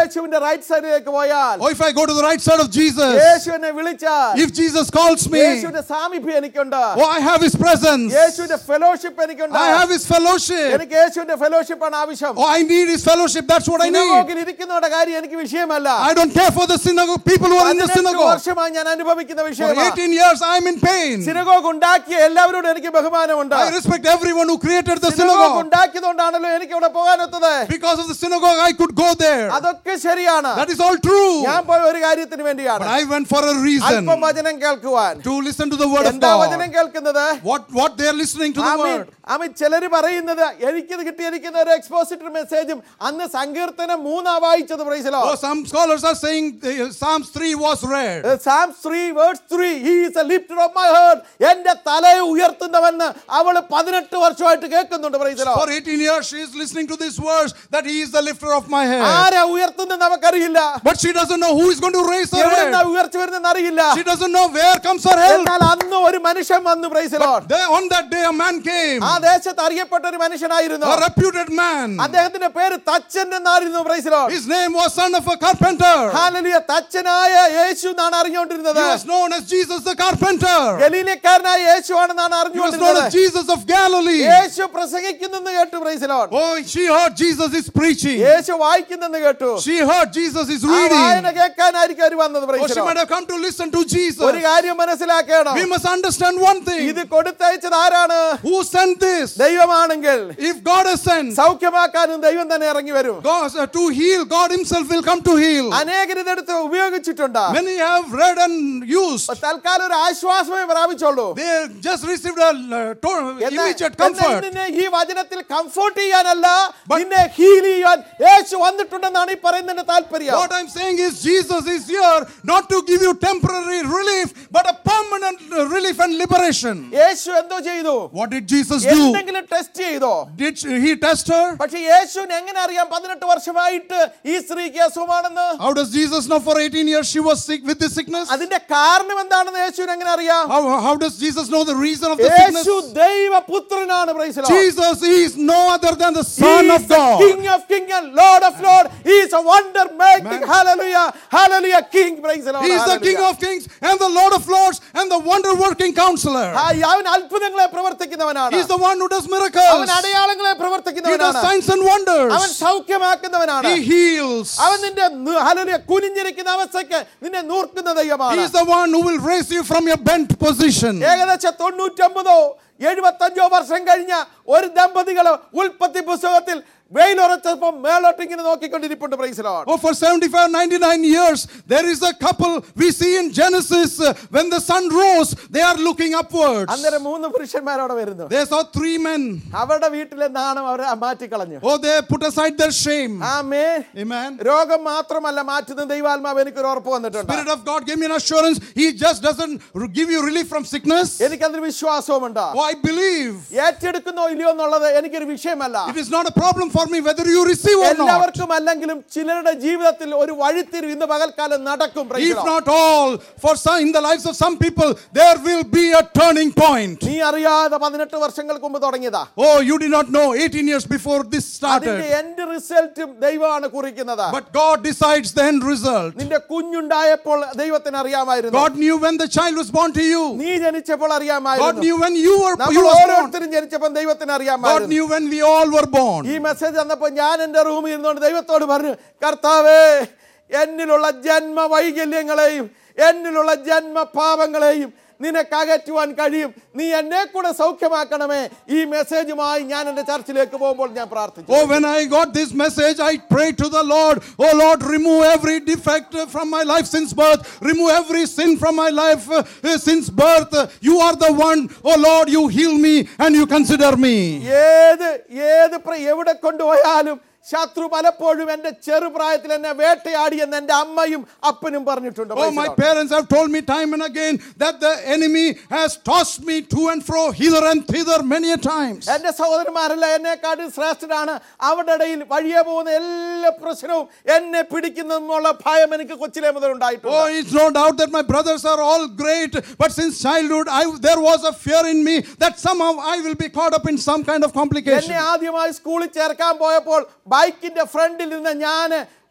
A: റൈറ്റ് സൈഡിലേക്ക് പോയാൽ
B: or if I go to the right side of Jesus,
A: യേശു എന്നെ വിളിച്ചാൽ
B: if Jesus calls me,
A: യേശുവിന്റെ സാമീപ്യം എനിക്കുണ്ട്
B: oh, I have His presence,
A: യേശുവിന്റെ ഫെലോഷിപ്പ് എനിക്കുണ്ട്
B: I have His fellowship,
A: എനിക്ക് യേശുവിന്റെ ഫെലോഷിപ്പ് ആണ് ആവശ്യം
B: oh, I need His fellowship, that's what I need.
A: സിനഗോഗിൽ ഇരിക്കുന്നവരുടെ കാര്യം എനിക്ക് വിഷയമല്ല
B: I don't care for the synagogue, people who are in the
A: പതിനെട്ട്
B: synagogue.
A: വർഷമായി ഞാൻ അനുഭവിക്കുന്ന
B: For
A: വിഷയമാണ്
B: 18 years, I am in pain.
A: Synagogue ഉണ്ടാക്കിയ എല്ലാവരോടും എനിക്ക് ബഹുമാനമുണ്ട്
B: I respect everyone who created the
A: synagogue
B: synagogue.
A: ഉണ്ടാക്കിയതുകൊണ്ടാണല്ലോ എനിക്ക് ഇവിടെ പോകാനെത്തത്
B: Because of the synagogue, I could go there.
A: അതൊക്കെ ശരിയാണ്
B: That is all true.
A: ഞാൻ പോയ ഒരു കാര്യത്തിന് വേണ്ടിയാണ്
B: But I went for a reason
A: അല്പം വചനം കേൾക്കുവാൻ
B: to listen to the word of
A: എന്താ വചനം
B: God.
A: കേൾക്കുന്നത്
B: What, what they are listening to the
A: Amin
B: word.
A: ആമീൻ ചിലര് പറയുന്നത് എനിക്കിത് കിട്ടിയിരിക്കുന്ന ഒരു എക്സ്പോസിറ്റർ മെസ്സേജും അന്ന് സങ്കീർത്തനം മൂന്നാ വായിച്ചത് praise the Lord
B: Oh, some scholars are saying uh, Psalms 3 was read.
A: Psalms 3 verse 3 he is a lifter of my heart എന്റെ തലയെ ഉയർത്തുന്നവന്ന് അവള് പതിനെട്ട് വർഷമായിട്ട് കേൾക്കുന്നുണ്ട് പ്രൈസലോ
B: For 18 years, she is listening to this verse that he is the lifter of my head.
A: ആരാ ഉയർത്തുന്നത് നമുക്കറിയില്ല
B: But she doesn't know who is going to raise her
A: എവിടുന്നാ
B: head.
A: ഉയർച്ച വരുന്നെന്ന് അറിയില്ല
B: She doesn't know where comes her help.
A: എന്നാൽ അന്ന് ഒരു മനുഷ്യൻ വന്നു പ്രൈസലോ
B: There, on that day, a man came,
A: ആ ദേശത്ത് അറിയപ്പെട്ട ഒരു മനുഷ്യനായിരുന്നു
B: a reputed man.
A: അദ്ദേഹത്തിന്റെ പേര് തച്ചൻ എന്നായിരുന്നു പ്രൈസലോ
B: His name was son of a carpenter.
A: ഹാലലിയ തച്ചനായ യേശു എന്നാണ് അറിഞ്ഞുകൊണ്ടിരുന്നത്
B: He was known as Jesus the carpenter.
A: ഗലീലക്കാരനായ യേശു ആണെന്നാണ്
B: He was known
A: അറിഞ്ഞുകൊണ്ടിരുന്നത്
B: as Jesus of Galilee.
A: യേശു പ്രസംഗിക്കുന്നെന്ന് കേട്ടു പ്രൈസലോൺ
B: Oh, she heard Jesus is preaching.
A: യേശു വായിക്കുന്നെന്ന് കേട്ടു
B: She heard Jesus is
A: ആ വായന
B: reading.
A: കേൾക്കാനായിരിക്കും അവർ വന്നത്
B: Oh, she
A: പ്രൈസലോൺ
B: might have come to listen to
A: ഒരു
B: Jesus.
A: കാര്യം മനസ്സിലാക്കണം
B: We must understand one
A: ഇത്
B: thing.
A: കൊടുത്തയച്ചത് ആരാണ്
B: Who sent this?
A: ദൈവമാണെങ്കിൽ
B: If God has sent
A: സൗഖ്യമാക്കാനും ദൈവം തന്നെ ഇറങ്ങി വരും
B: God uh, to heal, God Himself will come to heal.
A: അനേകർ ഇതെടുത്ത് ഉപയോഗിച്ചിട്ടുണ്ട്
B: Many have read and used.
A: തൽക്കാലം ഒരു ആശ്വാസമേ പ്രാപിച്ചോളൂ
B: They just received a uh, to-
A: എന്നാൽ-
B: immediate
A: എന്നാൽ
B: comfort.
A: നിന്നെ ഈ വചനത്തിൽ കംഫോർട്ട് ചെയ്യാനല്ല നിന്നെ ഹീൽ ചെയ്യാൻ യേശു വന്നിട്ടുണ്ടെന്നാണ് ഈ പറയുന്നതിന്റെ താല്പര്യം
B: What I'm saying is, Jesus is here not to give you temporary relief, but a permanent uh, relief and liberation.
A: യേശു എന്തോ ചെയ്തു
B: What did Jesus do?
A: എന്തെങ്കിലും ടെസ്റ്റ് ചെയ്തോ
B: Did he test her?
A: പക്ഷെ യേശുവിന് എങ്ങനെ അറിയാം പതിനെട്ട് വർഷമായിട്ട് ഈ സ്ത്രീക്ക് അസുഖമാണെന്ന്
B: How does Jesus know for 18 years she was sick with this sickness?
A: അതിന്റെ കാരണം എന്താണെന്ന് യേശുവിന് എങ്ങനെ അറിയാം
B: How, how does Jesus know the reason of the sickness?
A: Yeshu ദൈവപുത്രനാണ് praise the Lord.
B: Jesus is no other than the
A: He
B: Son
A: is
B: of
A: the
B: God.
A: King of King and Lord of Lord. He is a wonder making. Hallelujah. Hallelujah. King. Praise the Lord.
B: He is the King
A: Hallelujah.
B: of Kings and the Lord of Lords and the wonder working counselor.
A: ആ, അവൻ അത്ഭുതങ്ങളെ പ്രവർത്തിക്കുന്നവനാണ്
B: He is the one who does
A: അവൻ
B: miracles.
A: അടയാളങ്ങളെ
B: He does
A: പ്രവർത്തിക്കുന്നവനാണ്
B: signs and
A: അവൻ
B: wonders.
A: സൗഖ്യമാക്കുന്നവനാണ്
B: He heals.
A: അവൻ നിന്റെ ന- hallelujah, കുനിഞ്ഞിരിക്കുന്ന അവസ്ഥയ്ക്ക് നിന്നെ നൂർക്കുന്ന
B: He
A: ദൈവമാണ്
B: is the one who will raise you from your bent position.
A: ഏകദേശം തൊണ്ണൂറ്റൊമ്പതോ എഴുപത്തഞ്ചോ വർഷം കഴിഞ്ഞ ഒരു ദമ്പതികൾ ഉൽപ്പത്തി പുസ്തകത്തിൽ വെയിലുറച്ചപ്പം മേലോട്ട് ഇങ്ങനെ നോക്കിക്കൊണ്ടിരിപ്പുണ്ട് പ്രൈസിലോൺ
B: Oh, for 75, 99 years, there is a couple we see in Genesis uh, when the sun rose, they are looking upwards.
A: അന്നേരം മൂന്ന് പുരുഷന്മാരവിടെ വരുന്നു
B: They saw three men.
A: അവരുടെ വീട്ടിലെ നാണം അവർ മാറ്റിക്കളഞ്ഞു
B: Oh, they put aside their shame.
A: ആമേ
B: Amen.
A: രോഗം മാത്രമല്ല മാറ്റുന്ന ദൈവാത്മാവ് എനിക്കൊരു ഉറപ്പ് വന്നിട്ടുണ്ട്
B: Spirit of God gave me an assurance. He just doesn't r- give you relief from sickness.
A: എനിക്കതിന് വിശ്വാസവുമുണ്ട്
B: Oh, I believe.
A: ഏറ്റെടുക്കുന്നോ ഇല്ലയോ എന്നുള്ളത് എനിക്കൊരു വിഷയമല്ല
B: It is not a problem for me whether you receive or not.
A: എല്ലാവർക്കും അല്ലെങ്കിലും ചിലരുടെ ജീവിതത്തിൽ ഒരു വഴിത്തിരിവ് ഇന്ന് പകൽക്കാലം നടക്കും praise the
B: If
A: Lord.
B: not all, for some, in the lives of some people, there will be a turning point.
A: നീ അറിയാതെ പതിനെട്ട് വർഷങ്ങൾക്ക് മുമ്പ് തുടങ്ങിയതാ
B: Oh, you did not know 18 years before this
A: അതിന്റെ
B: started.
A: എൻഡ് റിസൾട്ടും ദൈവമാണ് കുറിക്കുന്നത്
B: But God decides the end result.
A: നിന്റെ കുഞ്ഞുണ്ടായപ്പോൾ ദൈവത്തിന് അറിയാമായിരുന്നു
B: God knew when the child was born to you.
A: നീ ജനിച്ചപ്പോൾ
B: God
A: അറിയാമായിരുന്നു
B: knew when you were you
A: നമ്മൾ
B: was born.
A: ഓരോരുത്തരും ജനിച്ചപ്പോൾ ദൈവത്തിന്
B: God
A: അറിയാമായിരുന്നു
B: knew when we all were born.
A: ഈ മെസ്സേജ് തന്നപ്പോൾ ഞാൻ എൻ്റെ റൂമിൽ ഇരുന്നുകൊണ്ട് ദൈവത്തോട് പറഞ്ഞു കർത്താവേ എന്നിലുള്ള ജന്മ വൈകല്യങ്ങളെയും എന്നിലുള്ള ജന്മ പാപങ്ങളെയും നിനക്ക് അകറ്റുവാൻ കഴിയും നീ എന്നെ കൂടെ സൗഖ്യമാക്കണമേ ഈ മെസ്സേജുമായി ഞാൻ എൻ്റെ ചർച്ചിലേക്ക് പോകുമ്പോൾ ഞാൻ പ്രാർത്ഥിച്ചു
B: Oh, when I got this message, I prayed to the Lord, Oh Lord, remove every defect uh, from my life since birth, remove every sin from my life uh, uh, since birth. Uh, You are the one, Oh Lord, you heal me and you consider me.
A: ഏത് ഏത് പ്ര- എവിടെ കൊണ്ടുപോയാലും ശത്രു പലപ്പോഴും എൻ്റെ ചെറുപ്രായത്തിൽ എന്നെ വേട്ടയാടി എന്ന് എൻ്റെ അമ്മയും അപ്പനും പറഞ്ഞിട്ടുണ്ട്
B: Oh,
A: Praise the
B: my
A: Lord.
B: parents have told me time and again that the enemy has tossed me to and fro, hither and thither many a times.
A: എന്റെ സഹോദരന്മാരല്ല എന്നെക്കാട്ടിൽ ശ്രേഷ്ഠരാണ് അവരുടെ ഇടയിൽ വഴിയെ പോകുന്ന എല്ലാ പ്രശ്നവും എന്നെ പിടിക്കുന്നുള്ള ഭയം എനിക്ക് കൊച്ചിലെ മുതൽ
B: Oh,
A: ഉണ്ടായിട്ടുണ്ട്
B: it's no doubt that my brothers are all great, but since childhood, I, there was a fear in me that somehow I will be caught up in some kind of complication.
A: എന്നെ ആദ്യമായി സ്കൂളിൽ ചേർക്കാൻ പോയപ്പോൾ ബൈക്കിന്റെ ഫ്രണ്ടിൽ നിന്ന് ഞാൻ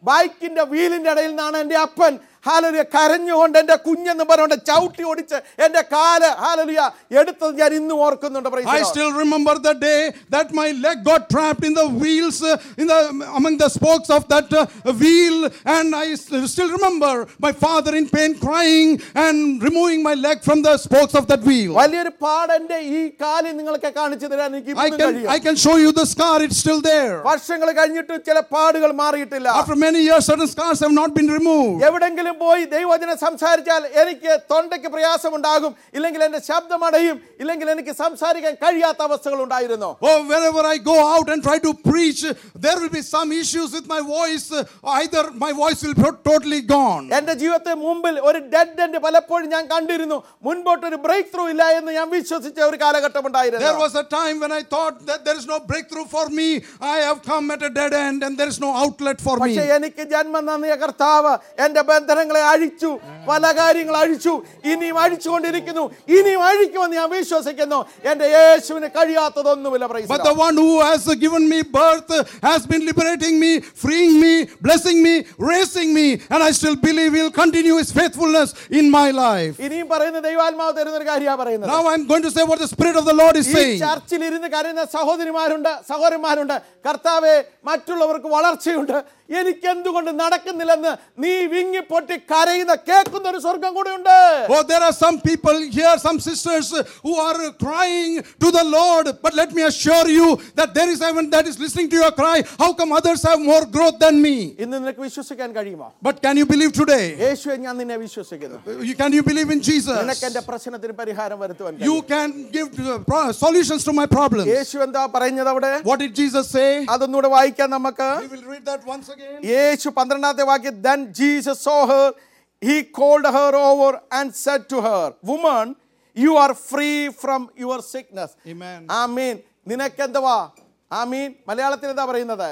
A: ബൈക്കിന്റെ വീലിന്റെ ഇടയിൽ നിന്നാണ് എൻ്റെ അപ്പൻ ഹാലലിയ കരഞ്ഞുകൊണ്ട് എൻ്റെ കുഞ്ഞെന്ന് പറഞ്ഞുകൊണ്ട് ചവിട്ടി ഓടിച്ച് എൻ്റെ കാല് ഹാലലിയ എടുത്തത് ഞാൻ ഇന്നും ഓർക്കുന്നുണ്ട് praise the
B: I
A: Lord.
B: still remember the day that my leg got trapped in the wheels, uh, in the among the spokes of that uh, wheel, and I s- still remember my father in pain crying and removing my leg from the spokes of that wheel.
A: വലിയൊരു പാട് എൻ്റെ ഈ കാലിൽ നിങ്ങൾക്ക് കാണിച്ചു തരാൻ എനിക്ക്
B: I
A: ഇന്നും
B: can
A: കഴിയും
B: I can show you the scar; it's still there.
A: വർഷങ്ങൾ കഴിഞ്ഞിട്ട് ചില പാടുകൾ മാറിയിട്ടില്ല
B: After many years, certain scars have not been removed.
A: എവിടെങ്കിലും പോയി ദൈവവചനം സംസാരിച്ചാൽ എനിക്ക് തൊണ്ടയ്ക്ക് പ്രയാസമുണ്ടാകും ഇല്ലെങ്കിൽ എൻ്റെ ശബ്ദമടയും ഇല്ലെങ്കിൽ എനിക്ക് സംസാരിക്കാൻ കഴിയാത്ത അവസ്ഥകൾ ഉണ്ടായിരുന്നു
B: Oh, wherever I go out and try to preach, uh, there will be some issues with my voice. Uh, Either my voice will be totally gone.
A: എന്റെ ജീവിതത്തെ മുമ്പിൽ ഒരു ഡെഡ് എൻഡ് പലപ്പോഴും ഞാൻ കണ്ടിരുന്നു മുൻപോട്ട് ഒരു ബ്രേക്ക് ത്രൂ ഇല്ല എന്ന് ഞാൻ വിശ്വസിച്ച ഒരു കാലഘട്ടം
B: There
A: ഉണ്ടായിരുന്നു
B: was a time when I thought that there is no breakthrough for me. I have come at a dead end and there is no outlet for me.
A: പക്ഷെ എനിക്ക് ജന്മം നന്ദിയ കർത്താവ് എന്റെ ബന്ധനങ്ങളെ അഴിച്ചു പല കാര്യങ്ങൾ അഴിച്ചു ഇനിയും അഴിച്ചുകൊണ്ടിരിക്കുന്നു ഇനിയും അഴിക്കുമെന്ന് ഞാൻ വിശ്വസിക്കുന്നു എന്റെ യേശുവിന് കഴിയാത്തതൊന്നുമില്ല praise the
B: But
A: Lord.
B: the one who has given me birth has been liberating me, freeing me, blessing me, raising me, and I still believe He'll continue His faithfulness in my life.
A: ഇനിയും പറയുന്ന ദൈവാത്മാവ് തരുന്ന ഒരു കാര്യമാണ് പറയുന്നത്
B: Now I'm going to say what the Spirit of the Lord is
A: ഈ
B: saying.
A: ചർച്ചിൽ ഇരുന്ന് കരയുന്ന സഹോദരിമാരുണ്ട് സഹോദരന്മാരുണ്ട് കർത്താവെ മറ്റുള്ളവർക്ക് വളർച്ചയുണ്ട് എനിക്ക് എന്തുകൊണ്ട് നടക്കുന്നില്ലെന്ന് നീ വിങ്ങിപ്പൊട്ടി കരയുന്ന കേൾക്കുന്ന ഒരു സ്വർഗം കൂടെ ഉണ്ട്
B: Oh, there are some people here, some sisters uh, who are uh, crying to the Lord. But let me assure you that there is heaven that is listening to your cry. How come others have more growth than me?
A: ഇന്ന് നിനക്ക് വിശ്വസിക്കാൻ കഴിയുമോ
B: But can you believe today?
A: യേശുവെ ഞാൻ നിന്നെ വിശ്വസിക്കുന്നു
B: You- Can you believe in Jesus?
A: നിനക്ക് എന്റെ പ്രശ്നത്തിന് പരിഹാരം വരുത്തുവാൻ
B: You
A: കഴിയും.
B: can give uh, pro- solutions to my problems.
A: യേശു എന്താ പറഞ്ഞത് അവിടെ
B: What did Jesus say?
A: അതൊന്നുകൂടെ വായിക്കാം നമുക്ക്
B: We will read that once again.
A: യേശു പന്ത്രണ്ടാമത്തെ വാക്യം then Jesus saw her he called her over and said to her woman you are free from your sickness
B: Amen.
A: ആമീൻ നിനക്കെന്തുവാ ആമീൻ മലയാളത്തിൽ എന്താ പറയുന്നത്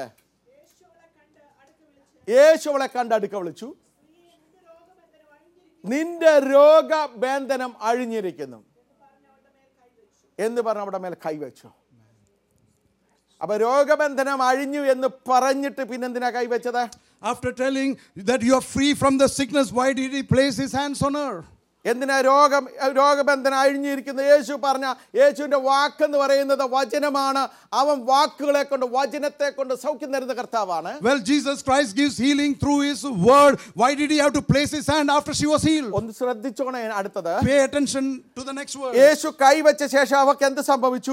A: യേശു അവളെ കണ്ട് അടുക്ക വിളിച്ചു നിന്റെ രോഗബന്ധനം അഴിഞ്ഞിരിക്കുന്നു എന്ന് പറഞ്ഞ് അവിടെ മേൽ കൈവച്ചു അപ്പൊ രോഗബന്ധനം അഴിഞ്ഞു എന്ന് പറഞ്ഞിട്ട് പിന്നെന്തിനാ കൈവച്ചത്
B: After telling that you are free from the sickness, why did he place his hands on her?
A: എന്തിനാ രോഗം രോഗബന്ധനം അഴിഞ്ഞിരിക്കുന്ന യേശു പറഞ്ഞ യേശുവിന്റെ വാക്കെന്ന് പറയുന്നത് വചനമാണ് അവൻ വാക്കുകളെ കൊണ്ട് വചനത്തെ കൊണ്ട് സൗഖ്യം തരുന്ന കർത്താവാണ്
B: Well, Jesus Christ gives healing through his word. Why did he have to place his hand after she was healed?
A: ഒന്ന് ശ്രദ്ധിച്ചോണേ അടുത്തത്
B: Pay attention to the next word.
A: യേശു കൈവച്ച ശേഷം അവക്ക് എന്ത് സംഭവിച്ചു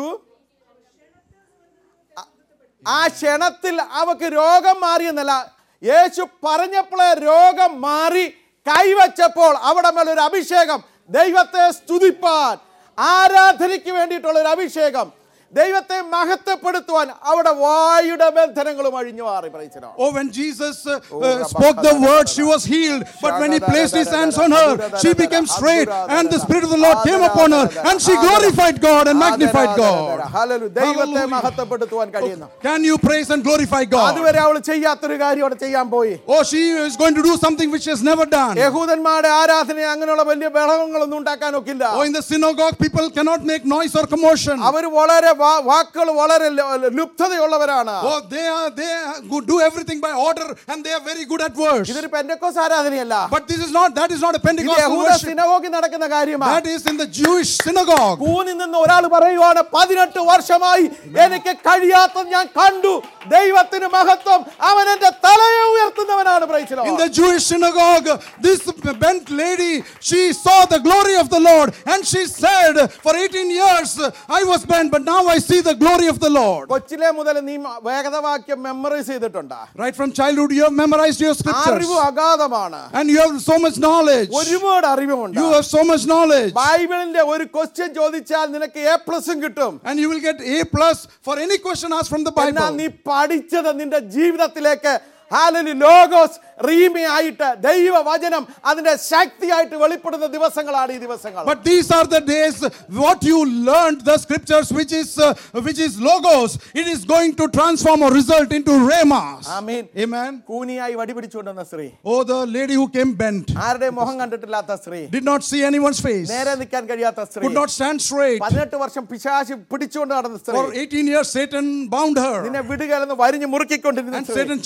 A: ആ- ആ ക്ഷണത്തിൽ അവക്ക് രോഗം മാറിയെന്നല്ല യേശു പറഞ്ഞപ്പോഴേ രോഗം മാറി കൈവച്ചപ്പോൾ അവിടെ മേൽ ഒരു അഭിഷേകം ദൈവത്തെ സ്തുതിപ്പാൻ ആരാധനയ്ക്ക് വേണ്ടിയിട്ടുള്ള ഒരു അഭിഷേകം ദൈവത്തെ മഹത്വപ്പെടുത്തുവാൻ അവിടെ വായുടെ ബന്ധനങ്ങളും അഴിഞ്ഞു മാറി praise the Lord
B: Oh, when Jesus uh, uh, spoke the word, she was healed. But when he placed his hands on her, she became straight, and the Spirit of the Lord came upon her, and she glorified God and magnified God.
A: ഹല്ലേലൂയ. ദൈവത്തെ
B: Hallelujah.
A: മഹത്വപ്പെടുത്തുവാൻ കഴിയുന്നു
B: Can you praise and glorify God?
A: അതുവരെ അവൾ ചെയ്യാത്തൊരു കാര്യം അവിടെ ചെയ്യാൻ പോയി
B: Oh, she is going to do something which she has never done.
A: യഹൂദന്മാരുടെ ആരാധന അങ്ങനെയുള്ള വലിയ ബഹളങ്ങളൊന്നും ഉണ്ടാക്കാൻ ഒക്കില്ല
B: Oh, in the synagogue, people cannot make noise or commotion.
A: അവർ വളരെ വാ- വാക്കുകൾ വളരെ ല- ലുപ്തതയുള്ളവരാണ്
B: Oh, they are they are go- do everything by order, and they are very good at words.
A: ഇതൊരു പെന്തക്കോസ് ആരാധനയല്ല
B: But this is not that is not a
A: ഇത്
B: Pentecostal
A: യഹൂദ
B: worship.
A: സിനഗോഗിൽ നടക്കുന്ന കാര്യമാണ്
B: That is in the Jewish synagogue.
A: കൂനി നിന്ന് ഒരാൾ പറയുവാണ് പതിനെട്ട് വർഷമായി എനിക്ക് കഴിയാത്തത് ഞാൻ കണ്ടു ദൈവത്തിന് മഹത്വം അവൻ എന്റെ തലയെ ഉയർത്തുന്നവനാണ് പ്രൈസിലോ
B: In the Jewish synagogue, this bent lady, she saw the glory of the Lord and she said, For 18 years I was bent, but now I see the glory of the Lord.
A: കൊച്ചിലെ മുതൽ നീ മ- വേഗതവാക്യം memorise ചെയ്തിട്ടുണ്ടാ
B: Right from childhood, you have memorized your scriptures
A: അറിവ് അഗാധമാണ്
B: and you have so much knowledge.
A: ഒരുപാട് അറിവുമുണ്ട്
B: You have so much knowledge.
A: ബൈബിളിന്റെ ഒരു ക്വസ്റ്റ്യൻ ചോദിച്ചാൽ നിനക്ക് എ പ്ലസും കിട്ടും
B: And you will get A plus for any question asked from the
A: എന്നാ
B: Bible.
A: നീ പഠിച്ചത് നിന്റെ ജീവിതത്തിലേക്ക് ഹാലലി ലോഗോസ് റീമയായിട്ട് ദൈവവചനം അതിന്റെ ശക്തിയായിട്ട് വെളിപ്പെടുന്ന ദിവസങ്ങളാണ് ഈ ദിവസങ്ങൾ
B: But these are the days what you learned the scriptures which is uh, which is logos it is going to transform or result into remas.
A: Amin
B: Amen.
A: കൂനിയായി വടി പിടിച്ചുകൊണ്ടുവന്ന സ്ത്രീ
B: Oh the lady who came bent
A: ആരുടെ മുഖം കണ്ടിട്ടില്ലാത്ത സ്ത്രീ
B: did not see anyone's face.
A: നേരെ നിൽക്കാൻ കഴിയാത്ത സ്ത്രീ
B: Could not stand straight.
A: പതിനെട്ട് വർഷം പിശാശി പിടിച്ചുകൊണ്ട് നടന്ന സ്ത്രീ
B: For 18 years Satan bound her
A: നിന്നെ വിടുകയെന്ന് വരിഞ്ഞ് മുറുക്കിക്കൊണ്ടിരുന്ന
B: and
A: സ്ത്രീ
B: Satan challenged her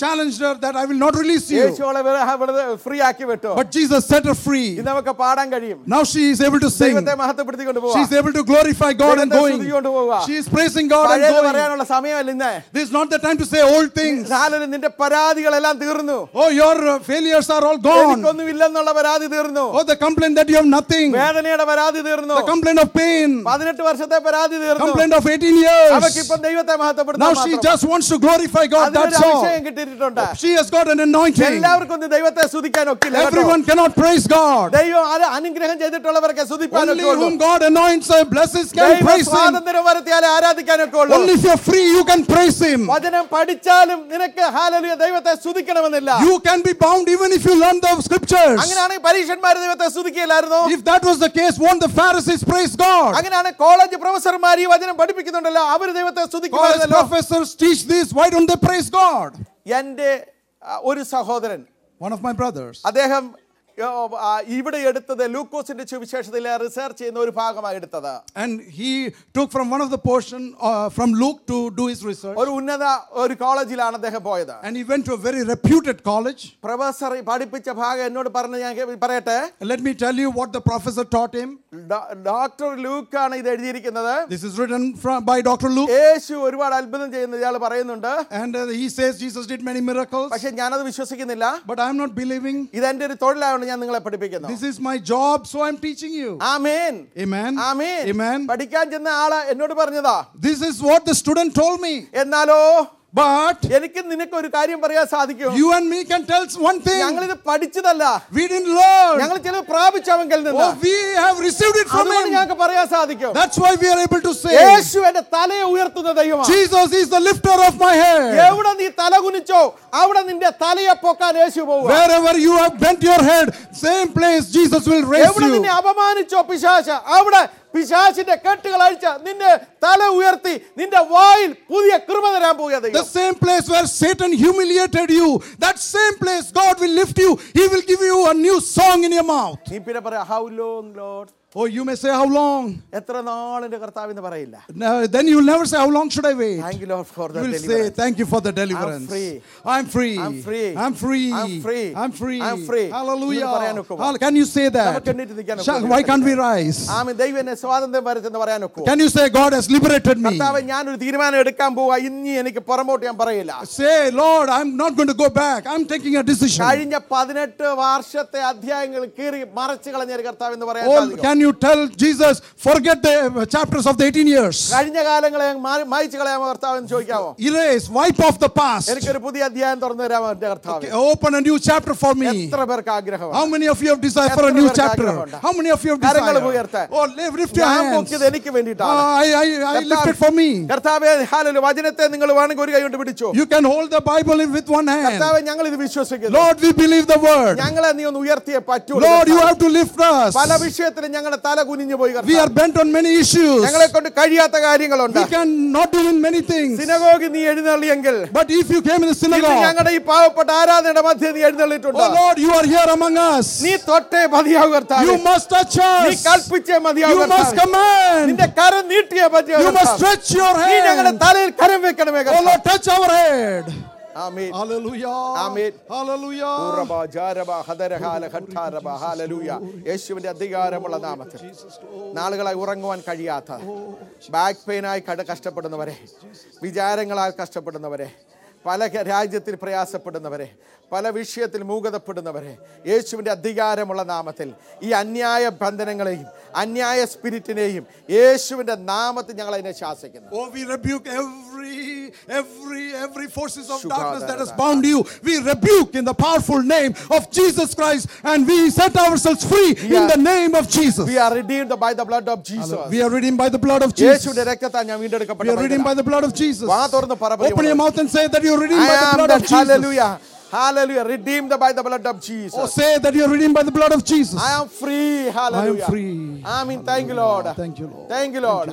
B: that I will not release you.
A: യേശു അവളെ വെറുതെ ഫ്രീ ആക്കി വിട്ടു
B: But Jesus set her free.
A: ഇത് നമുക്ക് പാടാൻ കഴിയും
B: Now she is able to sing.
A: ദൈവത്തെ മഹത്വപ്പെടുത്തിക്കൊണ്ട്
B: She
A: പോവാം
B: is able to glorify God and
A: ദൈവത്തെ
B: going.
A: സ്തുതിച്ചുകൊണ്ട് പോവുക.
B: She is praising God and
A: പഴയത്
B: going.
A: പറയാനുള്ള സമയമല്ല ഇന്ന്
B: This is not the time to say old things.
A: ഹാലലൂയ, നിന്റെ പരാതികളെല്ലാം തീർന്നു
B: Oh, your uh, failures are all gone.
A: എനിക്കൊന്നും ഇല്ലെന്നുള്ള പരാതി തീർന്നു
B: Oh, the complaint that you have nothing.
A: വേദനയുടെ പരാതി തീർന്നു
B: The complaint of pain.
A: പതിനെട്ട് വർഷത്തെ പരാതി തീർന്നു
B: Complaint of 18 years.
A: അവക്കിപ്പം ദൈവത്തെ
B: Now
A: മഹത്വപ്പെടുത്താൻ
B: she
A: മാത്രം.
B: just wants to glorify God.
A: അതിനൊരു
B: That's all.
A: അഭിഷേകം കിട്ടിയിട്ടുണ്ട്
B: She has got an anointing.
A: എല്ലാവർക്കും ഒന്നും ദൈവത്തെ സ്തുതിക്കാൻ ഒക്കില്ല കേട്ടോ.
B: Everyone cannot praise God.
A: ദൈവം അത് അനുഗ്രഹം ചെയ്തിട്ടുള്ളവർക്ക് സ്തുതിപ്പാനൊക്കെ
B: Only
A: ഉള്ളൂ
B: whom God anoints and blesses can
A: ദൈവം
B: praise Him.
A: സ്വാതന്ത്ര്യം വരുത്തിയാലേ ആരാധിക്കാനൊക്കെ ഉള്ളൂ
B: Only if you're free, you can praise Him.
A: വചനം പഠിച്ചാലും നിനക്ക് ഹാലലിയ ദൈവത്തെ സ്തുതിക്കണമെന്നില്ല
B: You can be bound even if you learn the scriptures.
A: അങ്ങനെയാണെങ്കിൽ പരീക്ഷന്മാർ ദൈവത്തെ സ്തുതിക്കില്ലായിരുന്നു
B: If that was the case, won't the Pharisees praise God?
A: അങ്ങനെയാണ് കോളേജ് പ്രൊഫസർമാർ ഈ വചനം പഠിപ്പിക്കുന്നുണ്ടല്ലോ അവർ ദൈവത്തെ
B: College
A: സ്തുതിക്കുമായിരുന്നല്ലോ
B: professors teach this. Why don't they praise God?
A: എൻ്റെ ആ, ഒരു സഹോദരൻ
B: One of my brothers.
A: അദ്ദേഹം ആ, ആ, ഇവിടെ എടുത്തത് ലൂക്കോസിന്റെ സുവിശേഷത്തിലെ റിസർച്ച് ചെയ്യുന്ന ഒരു ഭാഗമായി എടുത്തത്
B: And he took from one of the portion uh, from Luke to do his research.
A: ഒരു ഉന്നത ഒരു കോളേജിലാണ് അദ്ദേഹം പോയത്
B: And he went to a very reputed college.
A: Professor പഠിപ്പിച്ച ഭാഗം എന്നോട് പറഞ്ഞ് ഞാൻ കേ- പറയട്ടെ
B: And let me tell you what the professor taught him.
A: ഡോ- ഡോക്ടർ ലൂക്കാണ് ഇത് എഴുതിയിരിക്കുന്നത്
B: This is written from, by Dr. Luke.
A: യേശു ഒരുപാട് അത്ഭുതം ചെയ്യുന്നത് ഇയാൾ പറയുന്നുണ്ട്
B: And uh, he says Jesus did many miracles.
A: പക്ഷെ ഞാനത് വിശ്വസിക്കുന്നില്ല
B: But I am not believing.
A: ഇത് എന്റെ ഒരു തൊഴിലായതുകൊണ്ട് ഞാൻ നിങ്ങളെ പഠിപ്പിക്കുന്നു
B: This is my job, so I'm teaching you.
A: Amen
B: Amen.
A: ആമേൻ
B: Amen.
A: പഠിക്കാൻ ചെന്ന ആള് എന്നോട് പറഞ്ഞതാ
B: This is what the student told me.
A: എന്നാലോ
B: But
A: എനിക്ക് നിനക്ക് ഒരു കാര്യം പറയാൻ സാധിക്കും
B: you and me can tell one thing.
A: ഞങ്ങൾ ഇത് പഠിച്ചതല്ല
B: We didn't learn.
A: ഞങ്ങൾ ചിലത് പ്രാപിച്ചവെങ്കിൽ നിന്ന്
B: Oh, we have received it from
A: അതുകൊണ്ട്
B: him.
A: ഞങ്ങൾക്ക് പറയാൻ സാധിക്കും
B: That's why we are able to say,
A: യേശു എന്റെ തലയെ ഉയർത്തുന്ന ദൈവമാണ്
B: Jesus is the lifter of my head.
A: എവിടെ നീ തല കുനിച്ചോ അവിടെ നിന്റെ തലയെ പൊക്കാൻ യേശു പോവുക
B: Wherever you have bent your head, same place Jesus will raise
A: എവിടെ
B: you.
A: നിന്നെ അപമാനിച്ചോ പിശാശ അവിടെ പിശാശിന്റെ കെട്ടുകൾ അഴിച്ച നിന്റെ തല ഉയർത്തി നിന്റെ വായിൽ പുതിയ കൃപ തരാൻ പോകുക
B: The
A: ദൈവം
B: same place where Satan humiliated you, that same place God will lift you. He will give you a new song in your mouth.
A: നീ പിന്നെ പറയാ how long Lord
B: Oh, you may say, How long?
A: എത്ര നാളിന്റെ കർത്താവ് എന്ന് പറയില്ല
B: No, then you will never say, How long should I wait?
A: Thank you Lord for
B: You will say, Thank you for the deliverance.
A: free.
B: I'm free.
A: I'm free.
B: I'm free.
A: I'm free.
B: I'm free.
A: I'm free.
B: Hallelujah.
A: ഇങ്ങനെ പറയാനൊക്കുമോ?
B: Hall- Can you say that?
A: നമുക്ക് എണ്ണീറ്റ് നിൽക്കാൻ
B: Shall-
A: ഒക്കുമോ?
B: Why can't we rise?
A: Ami ദൈവം എന്നെ സ്വാതന്ത്ര്യം വരുത്തെന്ന് പറയാൻ ഒക്കുമോ?
B: Can you say, God has liberated me?
A: കർത്താവ് ഞാനൊരു തീരുമാനം എടുക്കാൻ പോവാ ഇനി എനിക്ക് പുറമോട്ട് ഞാൻ പറയില്ല
B: Say, Lord, I'm not going to go back. I'm taking a decision.
A: കഴിഞ്ഞ പതിനെട്ട് വർഷത്തെ അധ്യായങ്ങൾ കീറി മറച്ചു കളഞ്ഞ ഒരു കർത്താവ് എന്ന് പറയാൻ
B: Oh,
A: സാധിക്കും
B: can you tell Jesus, forget the uh, chapters of the 18 years?
A: കഴിഞ്ഞ കാലങ്ങളെ മാ- മായ്ച്ചു കളയാമോ കർത്താവ് എന്ന് ചോദിക്കാമോ
B: Erase, wipe off the past.
A: എനിക്കൊരു പുതിയ അധ്യായം തുറന്നു തരാമോ എന്റെ കർത്താവ്
B: Okay, Open a new chapter for me.
A: എത്ര പേർക്ക് ആഗ്രഹമാണ്
B: How many of you have desired for a
A: എത്ര
B: new
A: പേർക്ക്
B: chapter?
A: ആഗ്രഹമുണ്ട്?
B: How many of you have
A: കരങ്ങൾ
B: desired?
A: ഉയർത്താൻ.
B: Oh, lift lift your
A: ഞാൻ
B: hands.
A: പൊക്കിയത് എനിക്ക്
B: Ah,
A: വേണ്ടിയിട്ടാണ്
B: I, I, I lift it for me.
A: കർത്താവെ ഹാലല് വചനത്തെ നിങ്ങൾ വേണമെങ്കിൽ ഒരു കൈ കൊണ്ട് പിടിച്ചു
B: You can hold the Bible with one hand.
A: കർത്താവെ ഞങ്ങൾ ഇത് വിശ്വസിക്കുന്നു
B: Lord, we believe the word.
A: ഞങ്ങളെ നീ ഒന്ന് ഉയർത്തിയേ പറ്റൂ
B: Lord, you have to lift us.
A: പല വിഷയത്തിലും ഞങ്ങളുടെ തല കുനിഞ്ഞു പോയി
B: We are
A: കർത്താവേ.
B: bent on many issues.
A: ഞങ്ങളെ കൊണ്ട് കഴിയാത്ത കാര്യങ്ങളുണ്ട്
B: We can not do in many things.
A: സിനഗോഗി നീ എഴുന്നള്ളിയെങ്കിൽ
B: But if you came in the
A: ഇന്ന്
B: synagogue,
A: ഞങ്ങളുടെ ഈ പാവപ്പെട്ട ആരാധനയുടെ മധ്യ നീ എഴുന്നള്ളിയിട്ടുണ്ട്
B: oh Lord, you are here among us.
A: നീ തൊട്ടേ മതിയാവും കർത്താവേ.
B: You must touch
A: നീ
B: us.
A: കൽപ്പിച്ചേ മതിയാവും
B: You must
A: കർത്താവേ.
B: command.
A: നിന്റെ കരം നീട്ടിയേ പറ്റിയ
B: You must stretch your
A: നീ ഞങ്ങളുടെ
B: hand.
A: തലയിൽ കരം വെക്കണമേ
B: Oh
A: കർത്താവേ.
B: Lord, touch our head.
A: ആമേൻ.
B: Hallelujah.
A: Amen.
B: Hallelujah.
A: ഉറബ, ജാരബ, ഹദരഹാല, ഖട്ടാരബ, ഹാലലൂയ. യേശുവിന്റെ അധികാരമുള്ള നാമത്തിൽ നാളുകളായി ഉറങ്ങുവാൻ കഴിയാത്ത ബാക്ക് പെയിനായി കട കഷ്ടപ്പെടുന്നവരെ വിചാരങ്ങളാൽ കഷ്ടപ്പെടുന്നവരെ പല ക- രാജ്യത്തിൽ പ്രയാസപ്പെടുന്നവരെ പല വിഷയത്തിൽ മൂകതപ്പെടുന്നവരെ യേശുവിൻ്റെ അധികാരമുള്ള നാമത്തിൽ ഈ അന്യായ ബന്ധനങ്ങളെയും അന്യായ സ്പിരിറ്റിനെയും യേശുവിൻ്റെ നാമത്തിൽ ഞങ്ങൾ അതിനെ ശാസിക്കുന്നു
B: Oh, we rebuke every, every, every forces of
A: Shukadara.
B: darkness that has bound you. We rebuke in the powerful name of Jesus Christ, and we set ourselves free in
A: Yeah.
B: the name of Jesus.
A: We are redeemed by the blood of Jesus.
B: We are redeemed by the blood of Jesus.
A: യേശുവിന്റെ രക്തത്താൽ ഞാൻ
B: We
A: വീണ്ടെടുക്കപ്പെട്ട
B: are redeemed by the blood of Jesus.
A: വാ തുറന്ന് പറ
B: Open your
A: പ്രിയമുള്ളവരെ.
B: mouth and say that you are redeemed
A: I
B: by the
A: am
B: blood
A: that
B: of Jesus.
A: hallelujah. Hallelujah. Redeemed by the blood of Jesus.
B: Oh, say that you are redeemed by the blood of Jesus.
A: I am free. Hallelujah.
B: free.
A: I mean, thank you, Lord.
B: Thank you, Lord.
A: Thank you, Lord.
B: Thank you, Lord.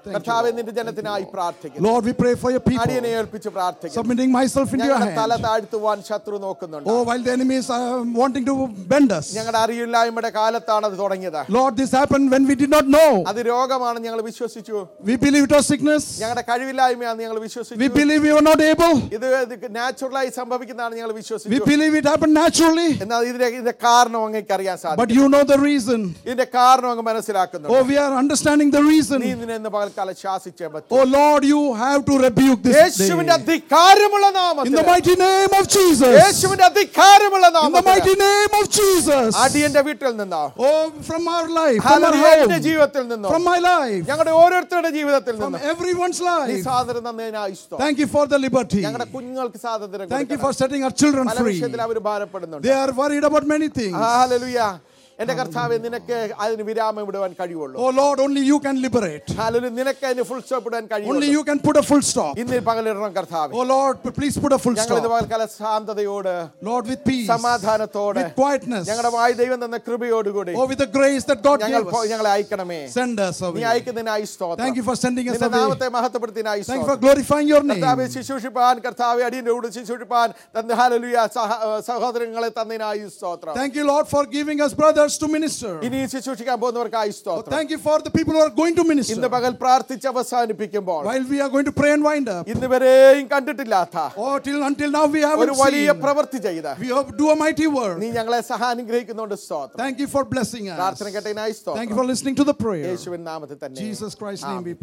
A: കർത്താവെ നിന്റെ ജനത്തിനായി പ്രാർത്ഥിക്കുന്നു
B: Lord, we pray for your
A: അടിയനെ
B: people.
A: ഏൽപ്പിച്ച് പ്രാർത്ഥിക്കുന്നു
B: Submitting myself into your
A: ഞങ്ങളുടെ തല
B: hand.
A: താഴ്ത്തുവാൻ ശത്രു നോക്കുന്നുണ്ട്
B: Oh, while the enemies are wanting to bend us.
A: ഞങ്ങളുടെ അറിയില്ലായ്മയുടെ കാലത്താണ് അത് തുടങ്ങിയത്
B: Lord, this happened when we did not know.
A: അത് രോഗമാണ് ഞങ്ങൾ വിശ്വസിച്ചു
B: We believe it was sickness.
A: ഞങ്ങളുടെ കഴിവില്ലായ്മയാണ് ഞങ്ങൾ
B: We
A: വിശ്വസിച്ചു
B: believe we were not able.
A: ഇത് നാച്ചുറലായി സംഭവിക്കുന്നതാണ് ഞങ്ങൾ
B: We
A: വിശ്വസിച്ചു
B: believe it happened naturally.
A: എന്നാൽ ഇതിന്റെ ഇതിന്റെ കാരണം അങ്ങേക്ക് അറിയാൻ
B: But
A: സാധിക്കും
B: you know the reason.
A: ഇതിന്റെ കാരണം അങ്ങ് മനസ്സിലാക്കുന്നു
B: Oh, we are understanding the
A: നീ
B: reason.
A: ഇതിനെ ഇന്ന് പകൽക്കാലം ശാസിച്ചേ പറ്റൂ
B: Oh Lord, you have to rebuke this
A: യേശുവിന്റെ
B: day.
A: അധികാരമുള്ള
B: In the
A: നാമത്തിൽ
B: mighty name of Jesus.
A: യേശുവിന്റെ അധികാരമുള്ള
B: In the
A: നാമത്തിൽ
B: mighty name of Jesus.
A: അടിയന്റെ വീട്ടിൽ നിന്നോ
B: Oh, from our life, from our
A: ഹല്ലേലൂയ, എന്റെ
B: home,
A: ജീവിതത്തിൽ നിന്നോ
B: from my life,
A: ഞങ്ങളുടെ ഓരോരുത്തരുടെ ജീവിതത്തിൽ
B: from
A: നിന്നോ
B: everyone's
A: നീ
B: life.
A: സ്വാതന്ത്ര്യം തന്നതിനായി സ്തോത്രം.
B: Thank you for the liberty.
A: ഞങ്ങളുടെ കുഞ്ഞുങ്ങൾക്ക് സ്വാതന്ത്ര്യം
B: Thank you
A: കൊടുക്കണം.
B: for setting our children
A: പല
B: free.
A: വിഷയത്തിൽ അവർ ഭാരപ്പെടുന്നുണ്ട്
B: They are worried about many things.
A: ഹല്ലേലൂയ എന്റെ കർത്താവെ നിനക്ക് അതിന് വിരാമം ഇടുവാൻ കഴിയുള്ളൂ
B: Oh Lord, only you can liberate.
A: ഹല്ലേലൂയ നിനക്ക് അതിന് ഫുൾ സ്റ്റോപ്പ് ഇടാൻ
B: Only
A: കഴിയുള്ളൂ
B: you can put a full stop.
A: ഇന്ന് പകലിടണം കർത്താവ്
B: Oh Lord, please put a full
A: ഞങ്ങൾ ഇത്
B: stop.
A: പകൽക്കാല ശാന്തതയോട്
B: Lord, with peace,
A: സമാധാനത്തോടെ
B: with quietness,
A: ഞങ്ങളുടെ വായു ദൈവം തന്ന കൃപയോടുകൂടി
B: oh, with the grace that God
A: ഞങ്ങൾ
B: gave
A: പോ-
B: us.
A: ഞങ്ങളെ അയക്കണമേ
B: Send us
A: നീ
B: away.
A: അയക്കുന്നതിനായി സ്തോത്രം
B: Thank you for sending us
A: നിന്റെ
B: away.
A: നാമത്തെ മഹത്വപ്പെടുത്തിനായി
B: Thank you for
A: സ്തോത്രം
B: glorifying your
A: കർത്താവെ
B: name.
A: ശുശ്രൂഷിപ്പാൻ കർത്താവെ അടിയന്റെ കൂടെ ശുശ്രൂഷിപ്പാൻ തന്ന ഹാലലുയ സഹോദരങ്ങളെ തന്നതിനായി സ്തോത്രം
B: Thank you, Lord, for giving us brothers to minister.
A: ഇനി ശുശ്രൂഷിക്കാൻ പോകുന്നവർക്കായി
B: Oh,
A: സ്തോത്രം
B: thank you for the people who are going to
A: ഇന്ന്
B: minister.
A: പകൽ പ്രാർത്ഥിച്ച് അവസാനിപ്പിക്കുമ്പോൾ
B: While we are going to pray and wind up,
A: ഇന്ന് വരെയും കണ്ടിട്ടില്ലാത്ത
B: oh, till until now we
A: ഒരു
B: haven't
A: വലിയ
B: seen.
A: പ്രവൃത്തി ചെയ്ത്
B: We have do a mighty work.
A: നീ ഞങ്ങളെ സഹാനുഗ്രഹിക്കുന്നുണ്ട് സ്തോത്രം
B: Thank you for blessing us.
A: പ്രാർത്ഥന കേട്ടതിനായി
B: Thank you
A: സ്തോത്രം
B: for listening to the prayer.
A: യേശുവിൻ നാമത്തിൽ തന്നെ
B: Jesus Christ's name we